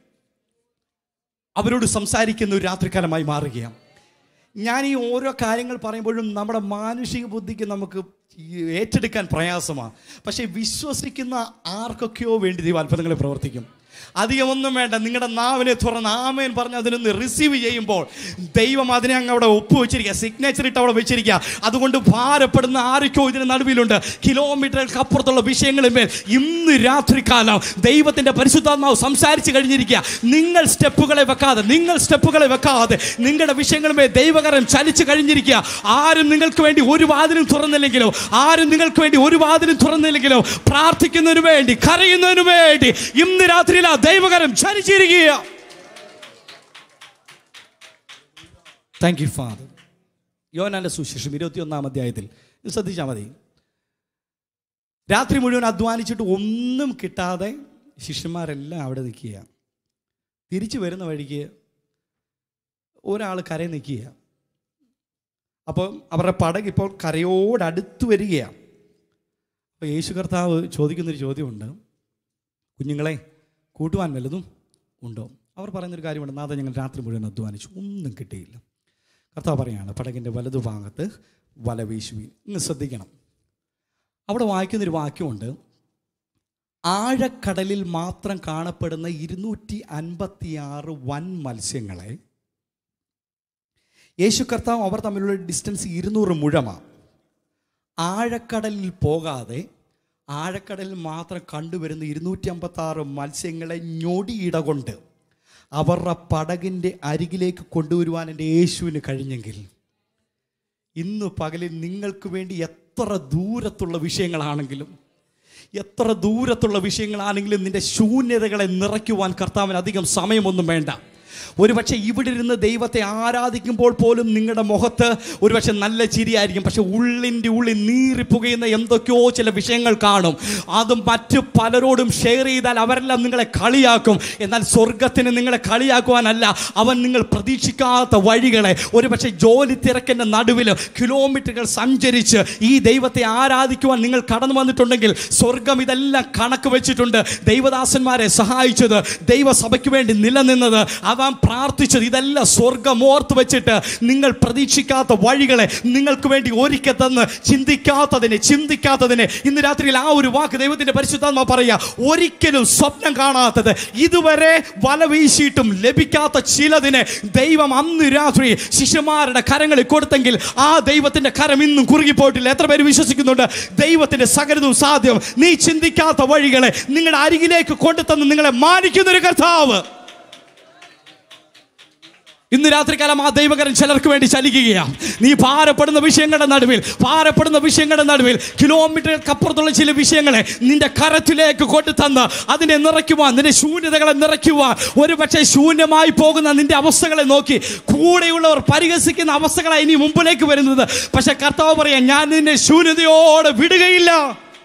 അവരോട് സംസാരിക്കുന്ന ഒരു രാത്രികാലമായി മാറുകയാണ് ഞാൻ ഈ ഓരോ കാര്യങ്ങൾ പറയുമ്പോഴും നമ്മുടെ മാനുഷിക ബുദ്ധിക്ക് നമുക്ക് ഈ ഏറ്റെടുക്കാൻ പ്രയാസമാണ് പക്ഷേ വിശ്വസിക്കുന്ന ആർക്കൊക്കെയോ വേണ്ടി ദൈവം അത്ഭുതങ്ങളെ പ്രവർത്തിക്കും അധികമൊന്നും വേണ്ട നിങ്ങളുടെ നാവിനെ തുറന്ന് ആമേൻ പറഞ്ഞ് അതിനൊന്ന് റിസീവ് ചെയ്യുമ്പോൾ ദൈവം അതിനെ അങ്ങ് അവിടെ ഒപ്പുവെച്ചിരിക്കുക സിഗ്നേച്ചർ ഇട്ട് അവിടെ വെച്ചിരിക്കുക അതുകൊണ്ട് ഭാരപ്പെടുന്ന ആരൊക്കെയോ ഇതിന് നടുവിലുണ്ട് കിലോമീറ്ററുകൾക്ക് അപ്പുറത്തുള്ള വിഷയങ്ങളിന്മേൽ ഇന്ന് രാത്രികാലം ദൈവത്തിൻ്റെ പരിശുദ്ധാത്മാവ് സംസാരിച്ച് കഴിഞ്ഞിരിക്കുക നിങ്ങൾ സ്റ്റെപ്പുകളെ വെക്കാതെ നിങ്ങൾ സ്റ്റെപ്പുകളെ വെക്കാതെ നിങ്ങളുടെ വിഷയങ്ങളുമേ ദൈവകരം ചലിച്ചു കഴിഞ്ഞിരിക്കുക ആരും നിങ്ങൾക്ക് വേണ്ടി ഒരു വാതിലും തുറന്നില്ലെങ്കിലോ ആരും നിങ്ങൾക്ക് വേണ്ടി ഒരു വാതിലും തുറന്നില്ലെങ്കിലോ പ്രാർത്ഥിക്കുന്നതിന് വേണ്ടി കരയുന്നതിന് വേണ്ടി ഇന്ന് രാത്രിയിൽ ആ ദൈവകരം ചലിച്ചിരിക്കുക താങ്ക് യു ഫാദർ യോനാന്റെ സുശേഷം ഇരുപത്തിയൊന്നാം അധ്യായത്തിൽ ഇത് ശ്രദ്ധിച്ചാൽ മതി രാത്രി മുഴുവൻ അധ്വാനിച്ചിട്ട് ഒന്നും കിട്ടാതെ ശിഷ്യന്മാരെല്ലാം അവിടെ നിൽക്കുക തിരിച്ചു വരുന്ന വഴിക്ക് ഒരാൾ കരയിൽ നിൽക്കുക അപ്പോൾ അവരുടെ പടക് ഇപ്പോൾ കരയോടടുത്ത് വരികയാണ് അപ്പോൾ യേശു കർത്താവ് ചോദിക്കുന്നൊരു ചോദ്യമുണ്ട് കുഞ്ഞുങ്ങളെ കൂട്ടുവാൻ വല്ലതും ഉണ്ടോ അവർ പറയുന്നൊരു കാര്യമുണ്ട് നാഥ ഞങ്ങൾ രാത്രി മുഴുവൻ അധ്വാനിച്ചു ഒന്നും കിട്ടിയില്ല കർത്താവ് പറയാണ് പടകിൻ്റെ വലതുഭാഗത്ത് വല വീശുവീൻ ഇന്ന് ശ്രദ്ധിക്കണം അവിടെ വായിക്കുന്നൊരു വാക്യമുണ്ട് ആഴക്കടലിൽ മാത്രം കാണപ്പെടുന്ന ഇരുന്നൂറ്റി അൻപത്തിയാറ് വൻ മത്സ്യങ്ങളെ യേശു കർത്താവ് അവർ തമ്മിലുള്ള ഡിസ്റ്റൻസ് ഇരുന്നൂറ് മുഴമാണ് ആഴക്കടലിൽ പോകാതെ ആഴക്കടലിൽ മാത്രം കണ്ടുവരുന്ന ഇരുന്നൂറ്റി അമ്പത്തി ആറ് മത്സ്യങ്ങളെ ഞൊടിയിട കൊണ്ട് അവരുടെ പടകിൻ്റെ അരികിലേക്ക് കൊണ്ടുവരുവാൻ എൻ്റെ യേശുവിന് കഴിഞ്ഞെങ്കിൽ ഇന്ന് പകലിൽ നിങ്ങൾക്ക് വേണ്ടി എത്ര ദൂരത്തുള്ള വിഷയങ്ങളാണെങ്കിലും എത്ര ദൂരത്തുള്ള വിഷയങ്ങളാണെങ്കിലും നിന്റെ ശൂന്യതകളെ നിറയ്ക്കുവാൻ കർത്താവിന് അധികം സമയമൊന്നും വേണ്ട ഒരുപക്ഷെ ഇവിടെ ഇരുന്ന് ദൈവത്തെ ആരാധിക്കുമ്പോൾ പോലും നിങ്ങളുടെ മുഖത്ത് ഒരുപക്ഷെ നല്ല ചിരിയായിരിക്കും പക്ഷെ ഉള്ളിൻ്റെ ഉള്ളിൽ നീറിപ്പുകയുന്ന എന്തൊക്കെയോ ചില വിഷയങ്ങൾ കാണും അതും മറ്റു പലരോടും ഷെയർ ചെയ്താൽ അവരെല്ലാം നിങ്ങളെ കളിയാക്കും എന്നാൽ സ്വർഗത്തിന് നിങ്ങളെ കളിയാക്കുവാനല്ല അവൻ നിങ്ങൾ പ്രതീക്ഷിക്കാത്ത വഴികളെ ഒരുപക്ഷെ ജോലി തിരക്കിൻ്റെ നടുവിൽ കിലോമീറ്ററുകൾ സഞ്ചരിച്ച് ഈ ദൈവത്തെ ആരാധിക്കുവാൻ നിങ്ങൾ കടന്നു വന്നിട്ടുണ്ടെങ്കിൽ സ്വർഗം ഇതെല്ലാം കണക്ക് വെച്ചിട്ടുണ്ട് ദൈവദാസന്മാരെ സഹായിച്ചത് ദൈവസഭയ്ക്ക് വേണ്ടി നിലനിന്നത് അവൻ പ്രാർത്ഥിച്ചത് ഇതെല്ലാം സ്വർഗം ഓർത്ത് വെച്ചിട്ട് നിങ്ങൾ പ്രതീക്ഷിക്കാത്ത വഴികളെ നിങ്ങൾക്ക് വേണ്ടി ഒരുക്കി തന്ന് ചിന്തിക്കാത്തതിനെ ചിന്തിക്കാത്തതിനെ ഇന്ന് രാത്രിയിൽ ആ ഒരു വാക്ക് ദൈവത്തിന്റെ പരിശുദ്ധാത്മ പറയുക ഒരിക്കലും സ്വപ്നം കാണാത്തത് ഇതുവരെ വല വീശിയിട്ടും ലഭിക്കാത്ത ചിലതിനെ ദൈവം അന്ന് രാത്രി ശിഷ്യന്മാരുടെ കരങ്ങളിൽ കൊടുത്തെങ്കിൽ ആ ദൈവത്തിന്റെ കരം ഇന്നും കുറുകിപ്പോയിട്ടില്ല എത്ര പേര് വിശ്വസിക്കുന്നുണ്ട് ദൈവത്തിന്റെ സകലതും സാധ്യം നീ ചിന്തിക്കാത്ത വഴികളെ നിങ്ങളുടെ അരികിലേക്ക് കൊണ്ടുതന്ന് നിങ്ങളെ മാനിക്കുന്ന ഒരു കർത്താവ് ഇന്ന് രാത്രികാലം ആ ദൈവകരൻ ചിലർക്ക് വേണ്ടി ചലിക്കുകയാണ് നീ ഭാരപ്പെടുന്ന വിഷയങ്ങളുടെ നടുവിൽ ഭാരപ്പെടുന്ന വിഷയങ്ങളുടെ നടുവിൽ കിലോമീറ്ററുകൾക്കപ്പുറത്തുള്ള ചില വിഷയങ്ങളെ നിന്റെ കരത്തിലേക്ക് കൊണ്ടുതന്ന് അതിനെ നിറയ്ക്കുവാൻ നിന്റെ ശൂന്യതകളെ നിറയ്ക്കുവാൻ ഒരു പക്ഷേ ശൂന്യമായി പോകുന്ന നിന്റെ അവസ്ഥകളെ നോക്കി കൂടെയുള്ളവർ പരിഹസിക്കുന്ന അവസ്ഥകളായി ഇനി മുമ്പിലേക്ക് വരുന്നത് പക്ഷെ കർത്താവ് പറയാം ഞാൻ നിന്നെ ശൂന്യതയോടെ വിടുകയില്ല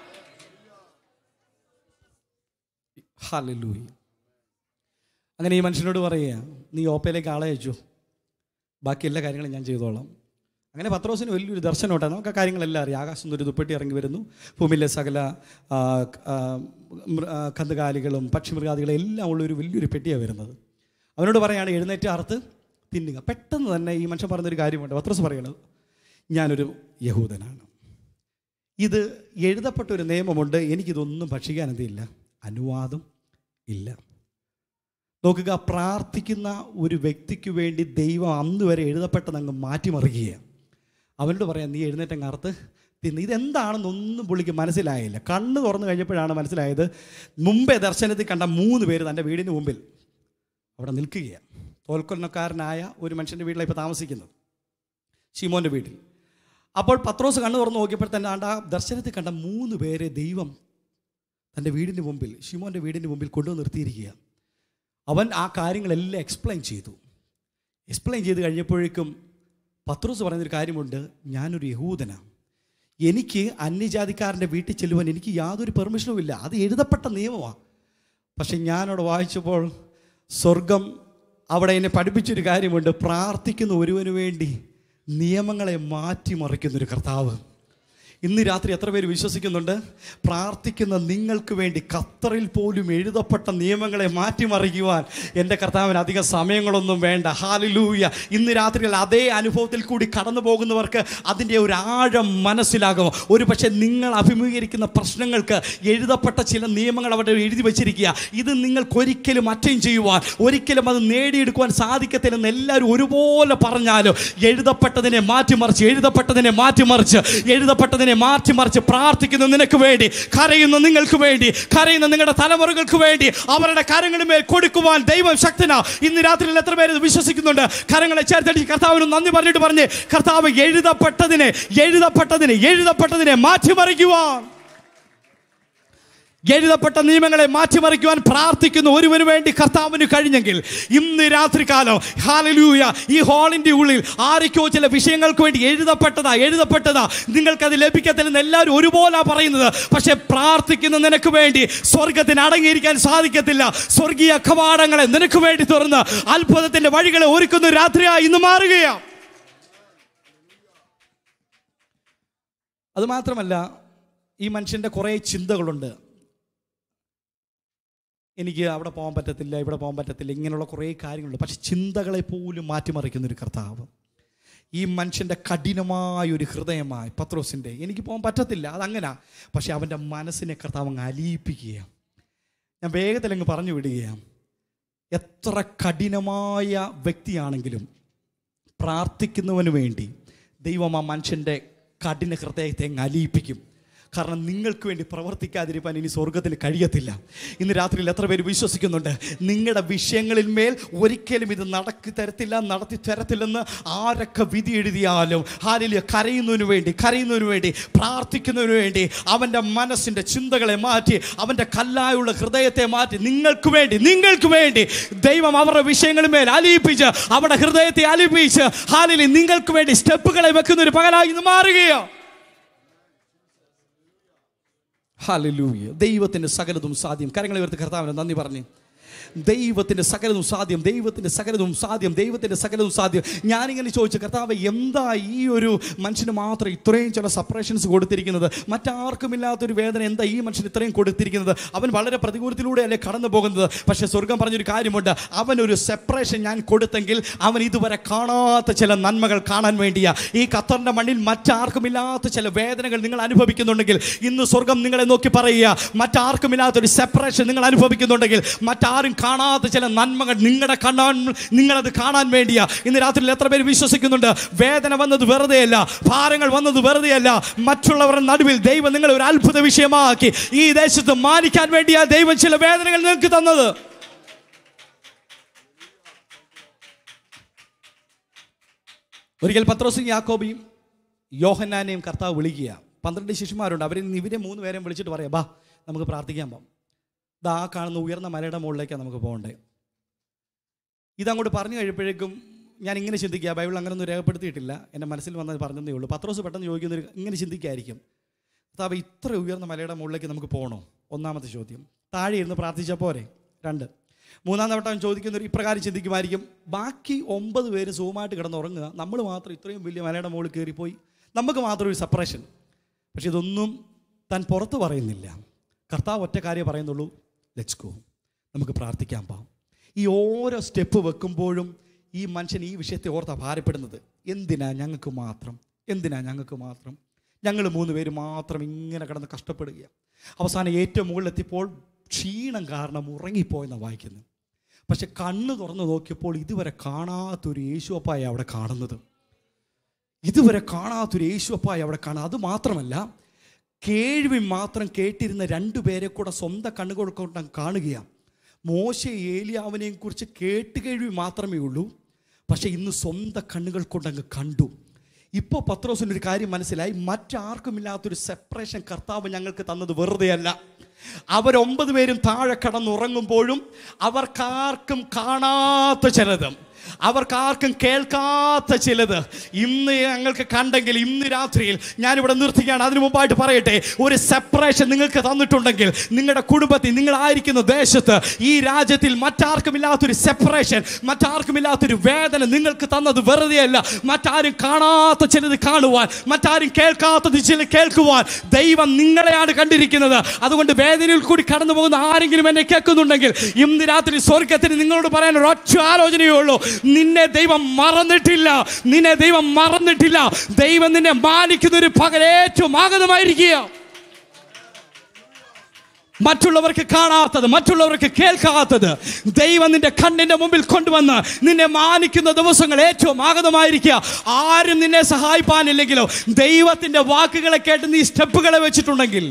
ഹല്ലേലൂയ അങ്ങനെ ഈ മനുഷ്യനോട് പറയുക നീ ഓപ്പയിലേക്ക് ആളെ അയച്ചു ബാക്കി എല്ലാ കാര്യങ്ങളും ഞാൻ ചെയ്തോളാം അങ്ങനെ പത്രോസിന് വലിയൊരു ദർശനം ഉണ്ടായി നമുക്ക് ആ കാര്യങ്ങളെല്ലാം അറിയാം ആകാശം ഒരു ദുപ്പട്ടി ഇറങ്ങി വരുന്നു ഭൂമിയിലെ സകല ആ, ആ, മൃ- ആ, കന്നുകാലികളും പക്ഷിമൃഗാദികളും എല്ലാം ഉള്ള ഒരു വലിയൊരു പെട്ടിയാണ് വരുന്നത് അവനോട് പറയാണ് എഴുന്നേറ്റ് അറുത്ത് തിന്നുക പെട്ടെന്ന് തന്നെ ഈ മനുഷ്യൻ പറഞ്ഞൊരു കാര്യമുണ്ട് പത്രോസ് പറയണത് ഞാനൊരു യഹൂദനാണ് ഇത് എഴുതപ്പെട്ട ഒരു നിയമമുണ്ട് എനിക്കിതൊന്നും ഭക്ഷിക്കാൻ എന്തില്ല അനുവാദം ഇല്ല നോക്കുക പ്രാർത്ഥിക്കുന്ന ഒരു വ്യക്തിക്ക് വേണ്ടി ദൈവം അന്ന് വരെ എഴുതപ്പെട്ടത് അങ്ങ് മാറ്റിമറിയുകയാണ് അവനോട് പറയാം നീ എഴുന്നേറ്റങ്ങ് അറുത്ത് തിന്ന് ഇതെന്താണെന്നൊന്നും പുള്ളിക്ക് മനസ്സിലായില്ല കണ്ണ് തുറന്നു കഴിഞ്ഞപ്പോഴാണ് മനസ്സിലായത് മുമ്പേ ദർശനത്തിൽ കണ്ട മൂന്ന് പേര് തൻ്റെ വീടിന് മുമ്പിൽ അവിടെ നിൽക്കുകയാണ് തോൽക്കൊല്ലക്കാരനായ ഒരു മനുഷ്യൻ്റെ വീട്ടിലാണ് ഇപ്പോൾ താമസിക്കുന്നത് ഷിമോൻ്റെ വീട്ടിൽ അപ്പോൾ പത്രോസ് കണ്ണു തുറന്ന് നോക്കിയപ്പോൾ തന്നെ ആണ്ട് ആ ദർശനത്തിൽ കണ്ട മൂന്ന് പേരെ ദൈവം തൻ്റെ വീടിൻ്റെ മുമ്പിൽ ഷിമോൻ്റെ വീടിൻ്റെ മുമ്പിൽ കൊണ്ടുവന്ന് നിർത്തിയിരിക്കുക അവൻ ആ കാര്യങ്ങളെല്ലാം എക്സ്പ്ലെയിൻ ചെയ്തു എക്സ്പ്ലെയിൻ ചെയ്ത് കഴിഞ്ഞപ്പോഴേക്കും പത്രോസ് പറയുന്നൊരു കാര്യമുണ്ട് ഞാനൊരു യഹൂദനാണ് എനിക്ക് അന്യജാതിക്കാരൻ്റെ വീട്ടിൽ ചെല്ലുവാൻ എനിക്ക് യാതൊരു പെർമിഷനും ഇല്ല അത് എഴുതപ്പെട്ട നിയമമാണ് പക്ഷെ ഞാനവിടെ വായിച്ചപ്പോൾ സ്വർഗം അവിടെ എന്നെ പഠിപ്പിച്ചൊരു കാര്യമുണ്ട് പ്രാർത്ഥിക്കുന്ന ഒരുവന് വേണ്ടി നിയമങ്ങളെ മാറ്റിമറിക്കുന്നൊരു കർത്താവ് ഇന്ന് രാത്രി എത്ര പേര് വിശ്വസിക്കുന്നുണ്ട് പ്രാർത്ഥിക്കുന്ന നിങ്ങൾക്ക് വേണ്ടി ഖത്തറിൽ പോലും എഴുതപ്പെട്ട നിയമങ്ങളെ മാറ്റിമറിക്കുവാൻ എൻ്റെ കർത്താവിന് അധികം സമയങ്ങളൊന്നും വേണ്ട ഹാലിലൂയ ഇന്ന് രാത്രിയിൽ അതേ അനുഭവത്തിൽ കൂടി കടന്നു പോകുന്നവർക്ക് അതിൻ്റെ ഒരു ആഴം മനസ്സിലാകും ഒരു പക്ഷേ നിങ്ങൾ അഭിമുഖീകരിക്കുന്ന പ്രശ്നങ്ങൾക്ക് എഴുതപ്പെട്ട ചില നിയമങ്ങൾ അവിടെ എഴുതി വച്ചിരിക്കുക ഇത് നിങ്ങൾക്കൊരിക്കലും അറ്റൈൻ ചെയ്യുവാൻ ഒരിക്കലും അത് നേടിയെടുക്കുവാൻ സാധിക്കത്തില്ലെന്ന് എല്ലാവരും ഒരുപോലെ പറഞ്ഞാലും എഴുതപ്പെട്ടതിനെ മാറ്റിമറിച്ച് എഴുതപ്പെട്ടതിനെ മാറ്റിമറിച്ച് എഴുതപ്പെട്ടതിനെ മാറ്റിമറിച്ച് പ്രാർത്ഥിക്കുന്ന നിനക്ക് വേണ്ടി കരയുന്ന നിങ്ങൾക്ക് വേണ്ടി കരയുന്ന നിങ്ങളുടെ തലമുറകൾക്ക് വേണ്ടി അവരുടെ കരങ്ങളുമേൽ കൊടുക്കുവാൻ ദൈവം ശക്തനാ ഇന്ന് രാത്രിയിൽ എത്ര പേര് ഇത് വിശ്വസിക്കുന്നുണ്ട് കരങ്ങളെ ചേർത്തടിച്ച് കർത്താവിന് നന്ദി പറഞ്ഞിട്ട് പറഞ്ഞ് കർത്താവ് എഴുതപ്പെട്ടതിനെ എഴുതപ്പെട്ടതിനെ എഴുതപ്പെട്ടതിനെ മാറ്റിമറിക്കുവാൻ എഴുതപ്പെട്ട നിയമങ്ങളെ മാറ്റിമറിക്കുവാൻ പ്രാർത്ഥിക്കുന്ന ഒരുവന് വേണ്ടി കർത്താവിന് കഴിഞ്ഞെങ്കിൽ ഇന്ന് രാത്രികാലം ഹാലലൂയ ഈ ഹാളിൻ്റെ ഉള്ളിൽ ആരൊക്കെയോ ചില വിഷയങ്ങൾക്ക് വേണ്ടി എഴുതപ്പെട്ടതാ എഴുതപ്പെട്ടതാ നിങ്ങൾക്കത് ലഭിക്കത്തില്ലെന്ന് എല്ലാവരും ഒരുപോലെ പറയുന്നത് പക്ഷെ പ്രാർത്ഥിക്കുന്ന നിനക്ക് വേണ്ടി സ്വർഗത്തിന് അടങ്ങിയിരിക്കാൻ സാധിക്കത്തില്ല സ്വർഗീയ കവാടങ്ങളെ നിനക്ക് വേണ്ടി തുറന്ന് അത്ഭുതത്തിന്റെ വഴികളെ ഒരുക്കുന്ന രാത്രിയായി ഇന്ന് മാറുകയാണ് അത് മാത്രമല്ല ഈ മനുഷ്യൻ്റെ കുറേ ചിന്തകളുണ്ട് എനിക്ക് അവിടെ പോകാൻ പറ്റത്തില്ല ഇവിടെ പോകാൻ പറ്റത്തില്ല ഇങ്ങനെയുള്ള കുറേ കാര്യങ്ങളുണ്ട് പക്ഷെ ചിന്തകളെ പോലും മാറ്റിമറിക്കുന്ന ഒരു കർത്താവ് ഈ മനുഷ്യൻ്റെ കഠിനമായ ഒരു ഹൃദയമായി പത്രോസിൻ്റെ എനിക്ക് പോകാൻ പറ്റത്തില്ല അതങ്ങനെ പക്ഷെ അവൻ്റെ മനസ്സിനെ കർത്താവ് അങ്ങ് അലിയിപ്പിക്കുകയാണ് ഞാൻ വേഗത്തിൽ അങ്ങ് പറഞ്ഞു വിടുകയാണ് എത്ര കഠിനമായ വ്യക്തിയാണെങ്കിലും പ്രാർത്ഥിക്കുന്നവന് വേണ്ടി ദൈവം ആ മനുഷ്യൻ്റെ കഠിന ഹൃദയത്തെ അങ്ങ് അലിയിപ്പിക്കും കാരണം നിങ്ങൾക്ക് വേണ്ടി പ്രവർത്തിക്കാതിരിക്കാൻ ഇനി സ്വർഗത്തിൽ കഴിയത്തില്ല ഇന്ന് രാത്രിയിൽ എത്ര പേര് വിശ്വസിക്കുന്നുണ്ട് നിങ്ങളുടെ വിഷയങ്ങളിൽ മേൽ ഒരിക്കലും ഇത് നടക്കി തരത്തില്ല നടത്തി തരത്തില്ലെന്ന് ആരൊക്കെ വിധി എഴുതിയാലും ആരില്ല കരയുന്നതിന് വേണ്ടി കരയുന്നതിന് വേണ്ടി പ്രാർത്ഥിക്കുന്നതിന് വേണ്ടി അവൻ്റെ മനസ്സിൻ്റെ ചിന്തകളെ മാറ്റി അവൻ്റെ കല്ലായുള്ള ഹൃദയത്തെ മാറ്റി നിങ്ങൾക്ക് വേണ്ടി നിങ്ങൾക്ക് വേണ്ടി ദൈവം അവരുടെ വിഷയങ്ങളിൽ മേൽ അലിയിപ്പിച്ച് അവരുടെ ഹൃദയത്തെ അലിയിപ്പിച്ച് ഹാലിൽ നിങ്ങൾക്ക് വേണ്ടി സ്റ്റെപ്പുകളെ വെക്കുന്ന ഒരു പകലായി ഇന്ന് മാറുകയോ ഹാലലൂയ ദൈവത്തിൻ്റെ സകലതും സാധ്യം കരങ്ങളെ ഉയർത്തി കർത്താവിന് നന്ദി പറഞ്ഞു ദൈവത്തിൻ്റെ സകലതും സാധ്യം ദൈവത്തിൻ്റെ സകലതും സാധ്യം ദൈവത്തിൻ്റെ സകലതും സാധ്യം ഞാനിങ്ങനെ ചോദിച്ചു കർത്താവ് എന്താ ഈ ഒരു മനുഷ്യന് മാത്രം ഇത്രയും ചില സപ്പറേഷൻസ് കൊടുത്തിരിക്കുന്നത് മറ്റാർക്കുമില്ലാത്തൊരു വേദന എന്താ ഈ മനുഷ്യന് ഇത്രയും കൊടുത്തിരിക്കുന്നത് അവൻ വളരെ പ്രതികൂലത്തിലൂടെയല്ലേ കടന്നു പോകുന്നത് പക്ഷേ സ്വർഗം പറഞ്ഞൊരു കാര്യമുണ്ട് അവനൊരു സെപ്പറേഷൻ ഞാൻ കൊടുത്തെങ്കിൽ അവൻ ഇതുവരെ കാണാത്ത ചില നന്മകൾ കാണാൻ വേണ്ടിയാ ഈ ഖത്തറിൻ്റെ മണ്ണിൽ മറ്റാർക്കുമില്ലാത്ത ചില വേദനകൾ നിങ്ങൾ അനുഭവിക്കുന്നുണ്ടെങ്കിൽ ഇന്ന് സ്വർഗം നിങ്ങളെ നോക്കി പറയുക മറ്റാർക്കുമില്ലാത്തൊരു സെപ്പറേഷൻ നിങ്ങൾ അനുഭവിക്കുന്നുണ്ടെങ്കിൽ മറ്റാരും കാണാത്ത ചില നന്മകൾ നിങ്ങളുടെ കാണാൻ നിങ്ങളത് കാണാൻ വേണ്ടിയാ ഇന്ന് രാത്രിയിൽ എത്ര പേര് വിശ്വസിക്കുന്നുണ്ട് വേദന വന്നത് വെറുതെയല്ല ഭാരങ്ങൾ വന്നത് വെറുതെയല്ല മറ്റുള്ളവരുടെ നടുവിൽ ദൈവം നിങ്ങളെ ഒരു അത്ഭുത വിഷയമാക്കി ഈ ദേശത്ത് മാനിക്കാൻ വേണ്ടിയാ ദൈവം ചില വേദനകൾ നിങ്ങൾക്ക് തന്നത് ഒരിക്കൽ പത്രോസും യാക്കോബിയും യോഹന്നാനെയും കർത്താവ് വിളിക്കുക പന്ത്രണ്ട് ശിശുമാരുണ്ട് അവരിൽ നിന്ന് ഇവരെ മൂന്ന് പേരെയും വിളിച്ചിട്ട് പറയാം ബാ നമുക്ക് പ്രാർത്ഥിക്കാൻ പോകാം ഇതാ ആ കാണുന്ന ഉയർന്ന മലയുടെ മുകളിലേക്കാണ് നമുക്ക് പോകണ്ടേ ഇതങ്ങോട്ട് പറഞ്ഞു കഴിയുമ്പോഴേക്കും ഞാൻ ഇങ്ങനെ ചിന്തിക്കുക ബൈബിൾ അങ്ങനെ ഒന്നും രേഖപ്പെടുത്തിയിട്ടില്ല എൻ്റെ മനസ്സിൽ വന്നത് പറഞ്ഞതേ ഉള്ളൂ പത്രോസ് പെട്ടെന്ന് ചോദിക്കുന്നൊരു ഇങ്ങനെ ചിന്തിക്കായിരിക്കും കർത്താവ് ഇത്ര ഉയർന്ന മലയുടെ മുകളിലേക്ക് നമുക്ക് പോകണോ ഒന്നാമത്തെ ചോദ്യം താഴെ ഇരുന്ന് പ്രാർത്ഥിച്ചാൽ പോരെ രണ്ട് മൂന്നാം തവണ അവൻ ചോദിക്കുന്ന ഒരു ഇപ്രകാരം ചിന്തിക്കുമായിരിക്കും ബാക്കി ഒമ്പത് പേര് സുഖമായിട്ട് കിടന്നുറങ്ങുക നമ്മൾ മാത്രം ഇത്രയും വലിയ മലയുടെ മുകളിൽ കയറിപ്പോയി നമുക്ക് മാത്രം ഒരു സെപ്പറേഷൻ പക്ഷെ ഇതൊന്നും താൻ പുറത്ത് പറയുന്നില്ല കർത്താവ് ഒറ്റ കാര്യം പറയുന്നുള്ളൂ ലെറ്റ്സ് ഗോ നമുക്ക് പ്രാർത്ഥിക്കാൻ പാം ഈ ഓരോ സ്റ്റെപ്പ് വെക്കുമ്പോഴും ഈ മനുഷ്യൻ ഈ വിഷയത്തെ ഓർത്താ ഭാരപ്പെടുന്നത് എന്തിനാ ഞങ്ങൾക്ക് മാത്രം എന്തിനാ ഞങ്ങൾക്ക് മാത്രം ഞങ്ങൾ മൂന്ന് പേര് മാത്രം ഇങ്ങനെ കിടന്ന് കഷ്ടപ്പെടുക അവസാനം ഏറ്റവും മുകളിലെത്തിയപ്പോൾ ക്ഷീണം കാരണം ഉറങ്ങിപ്പോയെന്നാണ് വായിക്കുന്നത് പക്ഷെ കണ്ണ് തുറന്ന് നോക്കിയപ്പോൾ ഇതുവരെ കാണാത്തൊരു യേശുവപ്പായ അവിടെ കാണുന്നത് ഇതുവരെ കാണാത്തൊരു യേശുവപ്പായ അവിടെ കാണുക അത് മാത്രമല്ല കേൾവി മാത്രം കേട്ടിരുന്ന രണ്ടു പേരെ കൂടെ സ്വന്തം കണ്ണുകൾ കൊണ്ട് കാണുകയാണ് മോശ ഏലിയാവിനെയും കുറിച്ച് കേട്ട് കേൾവി മാത്രമേ ഉള്ളൂ പക്ഷേ ഇന്ന് സ്വന്തം കണ്ണുകൾ കൊണ്ടങ്ങ് കണ്ടു ഇപ്പോൾ പത്രോസിന് ഒരു കാര്യം മനസ്സിലായി മറ്റാർക്കുമില്ലാത്തൊരു സെപ്പറേഷൻ കർത്താവ് ഞങ്ങൾക്ക് തന്നത് വെറുതെയല്ല അവരൊമ്പത് പേരും താഴെ കടന്നുറങ്ങുമ്പോഴും അവർക്കാർക്കും കാണാത്ത ചിലത് അവർക്കാർക്കും കേൾക്കാത്ത ചിലത് ഇന്ന് ഞങ്ങൾക്ക് കണ്ടെങ്കിൽ ഇന്ന് രാത്രിയിൽ ഞാനിവിടെ നിർത്തുകയാണ് അതിനു മുമ്പായിട്ട് പറയട്ടെ ഒരു സെപ്പറേഷൻ നിങ്ങൾക്ക് തന്നിട്ടുണ്ടെങ്കിൽ നിങ്ങളുടെ കുടുംബത്തിൽ നിങ്ങളായിരിക്കുന്ന ദേശത്ത് ഈ രാജ്യത്തിൽ മറ്റാർക്കുമില്ലാത്തൊരു സെപ്പറേഷൻ മറ്റാർക്കുമില്ലാത്തൊരു വേദന നിങ്ങൾക്ക് തന്നത് വെറുതെയല്ല മറ്റാരും കാണാത്ത ചിലത് കാണുവാൻ മറ്റാരും കേൾക്കാത്തത് ചില കേൾക്കുവാൻ ദൈവം നിങ്ങളെയാണ് കണ്ടിരിക്കുന്നത് അതുകൊണ്ട് വേദനയിൽ കൂടി കടന്നു പോകുന്ന ആരെങ്കിലും എന്നെ കേൾക്കുന്നുണ്ടെങ്കിൽ ഇന്ന് രാത്രി സ്വർഗത്തിന് നിങ്ങളോട് പറയാൻ ഒരു ഒറ്റ ആലോചനയേ ഉള്ളൂ നിന്നെ ദൈവം മറന്നിട്ടില്ല നിന്നെ ദൈവം മറന്നിട്ടില്ല ദൈവം നിന്നെ മാനിക്കുന്ന ഒരു പകൽ ഏറ്റവും ആഗതമായിരിക്കുക മറ്റുള്ളവർക്ക് കാണാത്തത് മറ്റുള്ളവർക്ക് കേൾക്കാത്തത് ദൈവം നിന്റെ കണ്ണിന്റെ മുമ്പിൽ കൊണ്ടുവന്ന് നിന്നെ മാനിക്കുന്ന ദിവസങ്ങൾ ഏറ്റവും ആഗതമായിരിക്കുക ആരും നിന്നെ സഹായിപ്പാനില്ലെങ്കിലോ ദൈവത്തിന്റെ വാക്കുകളെ കേട്ട് നീ സ്റ്റെപ്പുകളെ വെച്ചിട്ടുണ്ടെങ്കിൽ